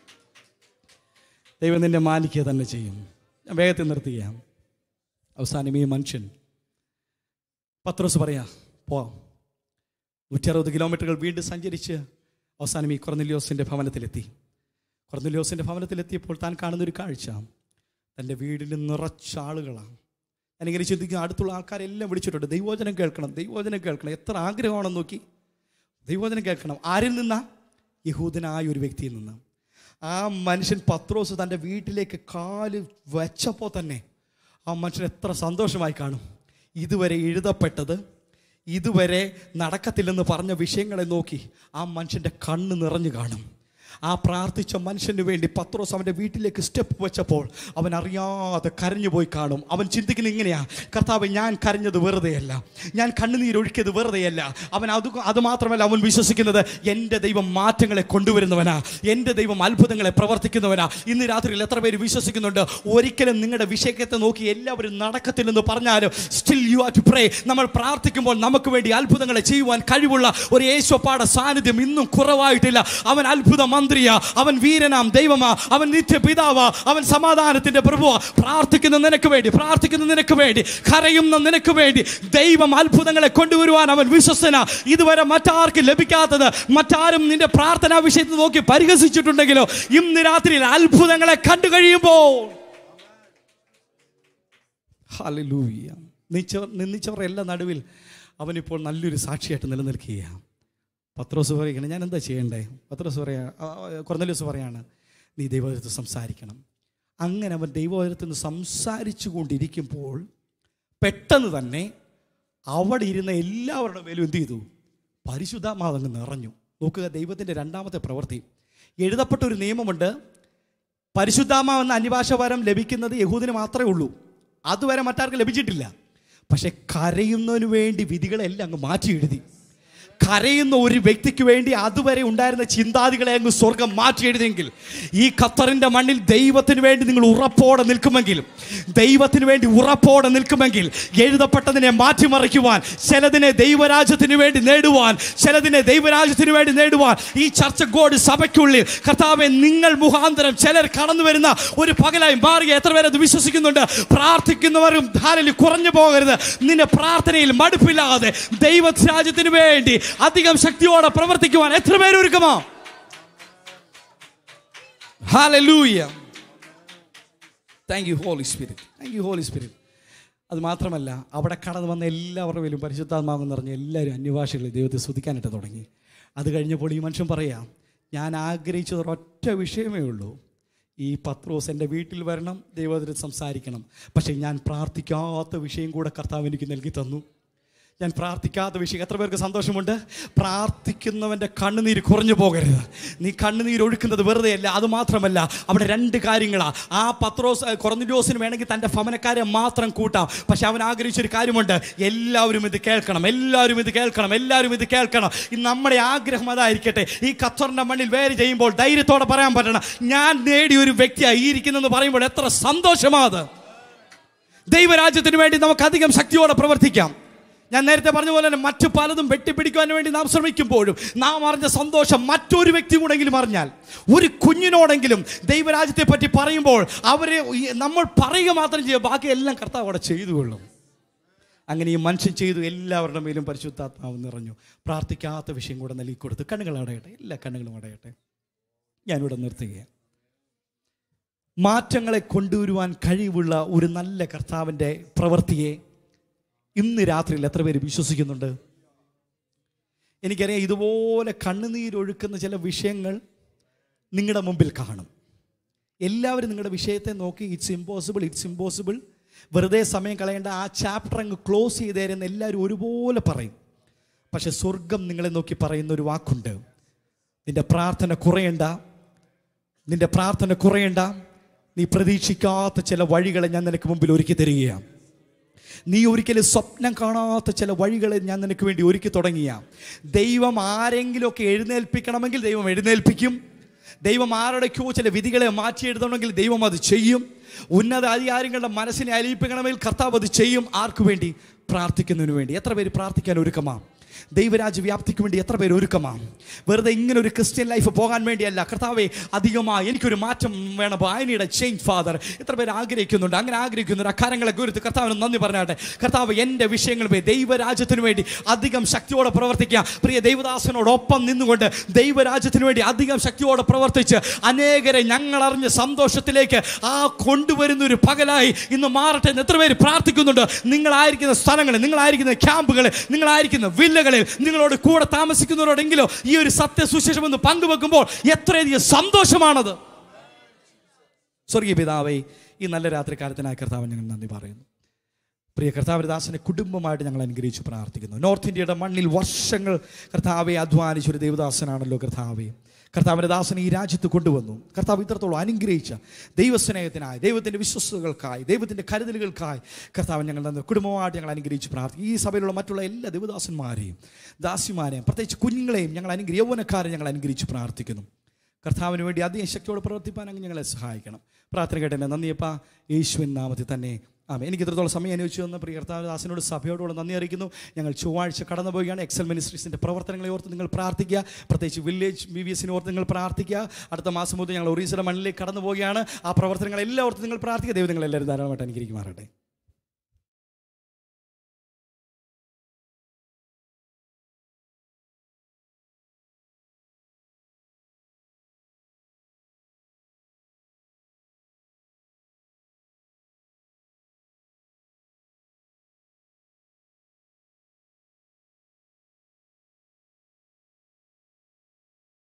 ദൈവം നിന്നെ മാനിക്കുക തന്നെ ചെയ്യും ഞാൻ വേഗത്തിൽ നിർത്തുകയാണ് അവസാനം ഈ മനുഷ്യൻ പത്രോസ് പറയാ പോവാം നൂറ്റി അറുപത് കിലോമീറ്ററുകൾ വീണ്ടും സഞ്ചരിച്ച് അവസാനം ഈ കൊർന്നിലിയോസിൻ്റെ ഭവനത്തിലെത്തി കൊർന്നിലിയോസിൻ്റെ ഭവനത്തിലെത്തിയപ്പോൾ താൻ കാണുന്ന ഒരു കാഴ്ച തൻ്റെ വീടിൽ നിറച്ച ആളുകളാണ് ഞാനിങ്ങനെ ചിന്തിക്കും അടുത്തുള്ള ആൾക്കാരെല്ലാം വിളിച്ചിട്ടുണ്ട് ദൈവോചനം കേൾക്കണം ദൈവോചനം കേൾക്കണം എത്ര ആഗ്രഹമാണെന്ന് നോക്കി ദൈവോചനം കേൾക്കണം ആരിൽ നിന്നാ യഹൂദനായ ഒരു വ്യക്തിയിൽ നിന്ന് ആ മനുഷ്യൻ പത്രോസ് തൻ്റെ വീട്ടിലേക്ക് കാല് വെച്ചപ്പോൾ തന്നെ ആ മനുഷ്യൻ എത്ര സന്തോഷമായി കാണും ഇതുവരെ എഴുതപ്പെട്ടത് ഇതുവരെ നടക്കത്തില്ലെന്ന് പറഞ്ഞ വിഷയങ്ങളെ നോക്കി ആ മനുഷ്യൻ്റെ കണ്ണ് നിറഞ്ഞു കാണും ആ പ്രാർത്ഥിച്ച മനുഷ്യന് വേണ്ടി പത്രോസ് അവൻ്റെ വീട്ടിലേക്ക് സ്റ്റെപ്പ് വെച്ചപ്പോൾ അവൻ അറിയാതെ കരഞ്ഞു പോയി കാണും അവൻ ചിന്തിക്കുന്നത് ഇങ്ങനെയാ കർത്താവ് ഞാൻ കരഞ്ഞത് വെറുതെയല്ല ഞാൻ കണ്ണുനീരൊഴുക്കിയത് വെറുതെയല്ല അവൻ അത് അത് മാത്രമല്ല അവൻ വിശ്വസിക്കുന്നത് എൻ്റെ ദൈവം മാറ്റങ്ങളെ കൊണ്ടുവരുന്നവനാ എൻ്റെ ദൈവം അത്ഭുതങ്ങളെ പ്രവർത്തിക്കുന്നവനാ ഇന്ന് രാത്രിയിൽ എത്ര പേര് വിശ്വസിക്കുന്നുണ്ട് ഒരിക്കലും നിങ്ങളുടെ വിഷയത്തെ നോക്കി എല്ലാവരും നടക്കത്തില്ലെന്ന് പറഞ്ഞാലും still you are to pray നമ്മൾ പ്രാർത്ഥിക്കുമ്പോൾ നമുക്ക് വേണ്ടി അത്ഭുതങ്ങളെ ചെയ്യുവാൻ കഴിവുള്ള ഒരു യേശോപ്പാട സാന്നിധ്യം ഇന്നും കുറവായിട്ടില്ല അവൻ അത്ഭുത മന്ത്രിയാ അവൻ വീരനാം ദൈവമാ അവൻ നിത്യപിതാവാ അവൻ സമാധാനത്തിന്റെ പ്രഭുവാ പ്രാർത്ഥിക്കുന്ന നിനക്ക് വേണ്ടി പ്രാർത്ഥിക്കുന്ന നിനക്ക് വേണ്ടി കരയുന്ന നിനക്ക് വേണ്ടി ദൈവം അത്ഭുതങ്ങളെ കൊണ്ടുവരുവാൻ അവൻ വിശ്വസന ഇതുവരെ മറ്റാർക്കും ലഭിക്കാത്തത് മറ്റാരും നിന്റെ പ്രാർത്ഥനാ വിഷയത്തിൽ നോക്കി പരിഹസിച്ചിട്ടുണ്ടെങ്കിലോ ഇന്ന് രാത്രിയിൽ അത്ഭുതങ്ങളെ കണ്ടു കഴിയുമ്പോൾ ഹല്ലേലൂയ നിച്ചവർ നിന്ദിച്ചവർ എല്ലാം നടുവിൽ അവനിപ്പോൾ നല്ലൊരു സാക്ഷിയായിട്ട് നിലനിൽക്കുകയാണ് പത്രോസ് പറയുകയാണ് ഞാൻ എന്താ ചെയ്യണ്ടേ പത്രോസ് പറയാ കുറന്നലൂസ് പറയാണ് നീ ദൈവത്തിൽ സംസാരിക്കണം അങ്ങനെ അവൻ ദൈവത്തിൽ നിന്ന് സംസാരിച്ചു കൊണ്ടിരിക്കുമ്പോൾ പെട്ടെന്ന് തന്നെ അവിടെ ഇരുന്ന എല്ലാവരുടെ മേലും എന്ത് ചെയ്തു പരിശുദ്ധാത്മാവങ്ങ് നിറഞ്ഞു നോക്കുക ദൈവത്തിൻ്റെ രണ്ടാമത്തെ പ്രവൃത്തി എഴുതപ്പെട്ട ഒരു നിയമമുണ്ട് പരിശുദ്ധാത്മാവ് എന്ന അന്യഭാഷ വരം ലഭിക്കുന്നത് യഹൂദിന് മാത്രമേ ഉള്ളൂ അതുവരെ മറ്റാർക്കും ലഭിച്ചിട്ടില്ല പക്ഷെ കരയുന്നതിന് വേണ്ടി വിധികളെല്ലാം അങ്ങ് മാറ്റി എഴുതി കരയുന്ന ഒരു വ്യക്തിക്ക് വേണ്ടി അതുവരെ ഉണ്ടായിരുന്ന ചിന്താതികളെ അങ്ങ് സ്വർഗം മാറ്റി എഴുതിയെങ്കിൽ ഈ ഖത്തറിന്റെ മണ്ണിൽ ദൈവത്തിന് വേണ്ടി നിങ്ങൾ ഉറപ്പോടെ നിൽക്കുമെങ്കിൽ ദൈവത്തിന് വേണ്ടി ഉറപ്പോടെ നിൽക്കുമെങ്കിൽ എഴുതപ്പെട്ടതിനെ മാറ്റിമറിക്കുവാൻ ചിലതിനെ ദൈവരാജ്യത്തിന് വേണ്ടി നേടുവാൻ ചിലതിനെ ദൈവരാജ്യത്തിന് വേണ്ടി നേടുവാൻ ഈ ചർച്ച ഗോഡ് സഭയ്ക്കുള്ളിൽ കർത്താവെ നിങ്ങൾ മുഖാന്തരം ചിലർ കടന്നു വരുന്ന ഒരു പകലായി മാറി എത്ര പേര് അത് വിശ്വസിക്കുന്നുണ്ട് പ്രാർത്ഥിക്കുന്നവരും ധാരയിൽ കുറഞ്ഞു പോകരുത് നിന്റെ പ്രാർത്ഥനയിൽ മടുപ്പില്ലാതെ ദൈവരാജ്യത്തിന് വേണ്ടി അധികം ശക്തിയോടെ പ്രവർത്തിക്കുവാൻ എത്ര പേര് ഒരുക്കമോ ഹാലൂയ thank you Holy Spirit thank you Holy Spirit അത് മാത്രമല്ല അവിടെ കടന്നു വന്ന എല്ലാവരുടെ പേരും പരിശുദ്ധാത്മാവെന്ന് പറഞ്ഞ എല്ലാവരും അന്യഭാഷകളിൽ ദൈവത്തെ സ്തുതിക്കാനായിട്ട് തുടങ്ങി അത് കഴിഞ്ഞപ്പോൾ ഈ മനുഷ്യൻ പറയാം ഞാൻ ആഗ്രഹിച്ചത് ഒരൊറ്റ വിഷയമേ ഉള്ളൂ ഈ പത്രോസ് എൻ്റെ വീട്ടിൽ വരണം ദൈവത്തിൽ സംസാരിക്കണം പക്ഷേ ഞാൻ പ്രാർത്ഥിക്കാത്ത വിഷയം കൂടെ കർത്താവ് എനിക്ക് നൽകി തന്നു ഞാൻ പ്രാർത്ഥിക്കാത്ത വിഷയം എത്ര പേർക്ക് സന്തോഷമുണ്ട് പ്രാർത്ഥിക്കുന്നവൻ്റെ കണ്ണുനീര് കുറഞ്ഞു പോകരുത് നീ കണ്ണുനീര് ഒഴുക്കുന്നത് വെറുതെയല്ല അത് മാത്രമല്ല അവിടെ രണ്ട് കാര്യങ്ങളാണ് ആ പത്രോസ് കുറഞ്ഞോസിന് വേണമെങ്കിൽ തൻ്റെ ഭവനക്കാരെ മാത്രം കൂട്ടാം പക്ഷെ അവൻ ആഗ്രഹിച്ചൊരു കാര്യമുണ്ട് എല്ലാവരും ഇത് കേൾക്കണം എല്ലാവരും ഇത് കേൾക്കണം എല്ലാവരും ഇത് കേൾക്കണം ഈ നമ്മുടെ ആഗ്രഹം അതായിരിക്കട്ടെ ഈ ഖത്തറിൻ്റെ മണ്ണിൽ വേര് ചെയ്യുമ്പോൾ ധൈര്യത്തോടെ പറയാൻ പറ്റണം ഞാൻ നേടിയ ഒരു വ്യക്തിയായി ഈ ഇരിക്കുന്നെന്ന് പറയുമ്പോൾ എത്ര സന്തോഷമാത് ദൈവരാജ്യത്തിന് വേണ്ടി നമുക്ക് അധികം ശക്തിയോടെ പ്രവർത്തിക്കാം ഞാൻ നേരത്തെ പറഞ്ഞ പോലെ തന്നെ മറ്റു പലതും വെട്ടിപ്പിടിക്കാൻ വേണ്ടി നാം ശ്രമിക്കുമ്പോഴും നാം അറിഞ്ഞ സന്തോഷം മറ്റൊരു വ്യക്തി കൂടെങ്കിലും അറിഞ്ഞാൽ ഒരു കുഞ്ഞിനോടെങ്കിലും ദൈവരാജ്യത്തെ പറ്റി പറയുമ്പോൾ അവരെ ഈ- നമ്മൾ പറയുക മാത്രം ചെയ്യുക ബാക്കി എല്ലാം കർത്താവ് അവിടെ ചെയ്തു കൊള്ളും അങ്ങനെ ഈ മനുഷ്യൻ ചെയ്തു എല്ലാവരുടെ മേലും പരിശുദ്ധാത്മാവ് നിറഞ്ഞു പ്രാർത്ഥിക്കാത്ത വിഷയം കൂടെ നൽകി കൊടുത്തു കണ്ണുകൾ അടയട്ടെ എല്ലാ കണ്ണുകളും അടയട്ടെ ഞാനിവിടെ നിർത്തുകയാണ് മാറ്റങ്ങളെ കൊണ്ടുവരുവാൻ കഴിവുള്ള ഒരു നല്ല കർത്താവിൻ്റെ പ്രവൃത്തിയെ ഇന്ന് രാത്രിയിൽ എത്ര പേര് വിശ്വസിക്കുന്നുണ്ട് എനിക്കറിയാം ഇതുപോലെ കണ്ണുനീരൊഴുക്കുന്ന ചില വിഷയങ്ങൾ നിങ്ങളുടെ മുമ്പിൽ കാണും എല്ലാവരും നിങ്ങളുടെ വിഷയത്തെ നോക്കി ഇറ്റ്സ് ഇമ്പോസിബിൾ ഇറ്റ്സ് ഇമ്പോസിബിൾ വെറുതെ സമയം കളയേണ്ട ആ ചാപ്റ്റർ അങ്ങ് ക്ലോസ് ചെയ്തേരെന്ന് എല്ലാവരും ഒരുപോലെ പറയും പക്ഷെ സ്വർഗം നിങ്ങളെ നോക്കി പറയുന്ന ഒരു വാക്കുണ്ട് നിന്റെ പ്രാർത്ഥന കുറയണ്ട നിന്റെ പ്രാർത്ഥന കുറയണ്ട നീ പ്രതീക്ഷിക്കാത്ത ചില വഴികളെ ഞാൻ നിനക്ക് മുമ്പിൽ ഒരുക്കി തരികയാണ് നീ ഒരിക്കലും സ്വപ്നം കാണാത്ത ചില വഴികളെ ഞാൻ നിനക്ക് വേണ്ടി ഒരുക്കി തുടങ്ങിയ ദൈവം ആരെങ്കിലുമൊക്കെ എഴുന്നേൽപ്പിക്കണമെങ്കിൽ ദൈവം എഴുന്നേൽപ്പിക്കും ദൈവം ആരുടെക്കോ ചില വിധികളെ മാറ്റി എഴുതണമെങ്കിൽ ദൈവം അത് ചെയ്യും ഉന്നത അധികാരികളുടെ മനസ്സിനെ അലിയിപ്പിക്കണമെങ്കിൽ കർത്താവ് അത് ചെയ്യും ആർക്കു വേണ്ടി പ്രാർത്ഥിക്കുന്നതിന് വേണ്ടി എത്ര പേര് പ്രാർത്ഥിക്കാൻ ഒരുക്കമാ ദൈവരാജ്യ വ്യാപ്തിക്ക് വേണ്ടി എത്ര പേര് ഒരുക്കമാണ് വെറുതെ ഇങ്ങനെ ഒരു ക്രിസ്ത്യൻ ലൈഫ് പോകാൻ വേണ്ടിയല്ല കർത്താവെ അധികമായി എനിക്കൊരു മാറ്റം വേണം വായനയുടെ ചേഞ്ച് ഫാദർ എത്ര പേര് ആഗ്രഹിക്കുന്നുണ്ട് അങ്ങനെ ആഗ്രഹിക്കുന്നുണ്ട് അക്കാരങ്ങളെ ഗുരുത്ത് കർത്താവിന് നന്ദി പറഞ്ഞാട്ടെ കർത്താവ് എൻ്റെ വിഷയങ്ങൾ പോയി ദൈവരാജ്യത്തിന് വേണ്ടി അധികം ശക്തിയോടെ പ്രവർത്തിക്കുക പ്രിയ ദൈവദാസനോടൊപ്പം നിന്നുകൊണ്ട് ദൈവരാജ്യത്തിന് വേണ്ടി അധികം ശക്തിയോടെ പ്രവർത്തിച്ച് അനേകരെ ഞങ്ങൾ അറിഞ്ഞ സന്തോഷത്തിലേക്ക് ആ കൊണ്ടുവരുന്ന ഒരു പകലായി ഇന്ന് മാറട്ടെ എന്ന് എത്ര പേര് പ്രാർത്ഥിക്കുന്നുണ്ട് നിങ്ങളായിരിക്കുന്ന സ്ഥലങ്ങളിൽ നിങ്ങളായിരിക്കുന്ന ക്യാമ്പുകളിൽ നിങ്ങളായിരിക്കുന്ന വില്ലകളിൽ നിങ്ങളോട് കൂടെ താമസിക്കുന്നവരോടെങ്കിലോ ഈ ഒരു സത്യ സുശേഷം എന്ന് പങ്കുവെക്കുമ്പോൾ എത്രയധികം സന്തോഷമാണത് സ്വർഗീയ പിതാവേ ഈ നല്ല രാത്രികാലത്തിനായി കർത്താവ് ഞങ്ങൾ നന്ദി പറയുന്നു പ്രിയ കർത്താവരദാസനെ കുടുംബമായിട്ട് ഞങ്ങൾ അനുഗ്രഹിച്ച് പ്രാർത്ഥിക്കുന്നു നോർത്ത് ഇന്ത്യയുടെ മണ്ണിൽ വർഷങ്ങൾ കർത്താവെ അധ്വാനിച്ച ഒരു ദേവദാസനാണല്ലോ കർത്താവെ കർത്താവിൻ്റെ ദാസനെ ഈ രാജ്യത്ത് കൊണ്ടുവന്നു കർത്താവ് ഇത്രത്തോളം അനുഗ്രഹിച്ച ദൈവസ്നേഹത്തിനായി ദൈവത്തിൻ്റെ വിശ്വസ്തകൾക്കായി ദൈവത്തിൻ്റെ കരുതലുകൾക്കായി കർത്താവ് ഞങ്ങൾ നന്ദി കുടുംബമായിട്ട് ഞങ്ങൾ അനുഗ്രഹിച്ച് പ്രാർത്ഥിക്കും ഈ സഭയിലുള്ള മറ്റുള്ള എല്ലാ ദൈവദാസന്മാരെയും ദാസിമാരെയും പ്രത്യേകിച്ച് കുഞ്ഞുങ്ങളെയും ഞങ്ങൾ അനുഗ്രഹി യൗവനക്കാരെ ഞങ്ങൾ അനുഗ്രഹിച്ച് പ്രാർത്ഥിക്കുന്നു കർത്താവിന് വേണ്ടി അധികം ശക്തിയോടെ പ്രവർത്തിപ്പാൻ അങ്ങ് ഞങ്ങളെ സഹായിക്കണം പ്രാർത്ഥന കേട്ടെ നന്ദിയപ്പ യേശുവിൻ നാമത്തിൽ തന്നെ ആമേ എനിക്ക് ഇത്രത്തോളം സമയം അനുവദിച്ചു തന്ന പ്രിയ കർത്താവദാസനോട് സഭയോടുള്ള നന്ദി അറിയിക്കുന്നു ഞങ്ങൾ ചൊവ്വാഴ്ച കടന്നു പോവുകയാണ് എക്സൽ മിനിസ്ട്രീസിൻ്റെ പ്രവർത്തനങ്ങളെ ഓർത്ത് നിങ്ങൾ പ്രാർത്ഥിക്കുക പ്രത്യേകിച്ച് വില്ലേജ് ബി വി എസിനെ ഓർത്ത് നിങ്ങൾ പ്രാർത്ഥിക്കുക അടുത്ത മാസം മുതൽ ഞങ്ങൾ ഒറീസയുടെ മണ്ണിലേക്ക് കടന്നു പോവുകയാണ് ആ പ്രവർത്തനങ്ങളെല്ലാം ഓർത്ത് നിങ്ങൾ പ്രാർത്ഥിക്കുക ദൈവം നിങ്ങളെല്ലാവരും ധാരാളമായിട്ട് അനുഗ്രഹിക്കുമാറട്ടെ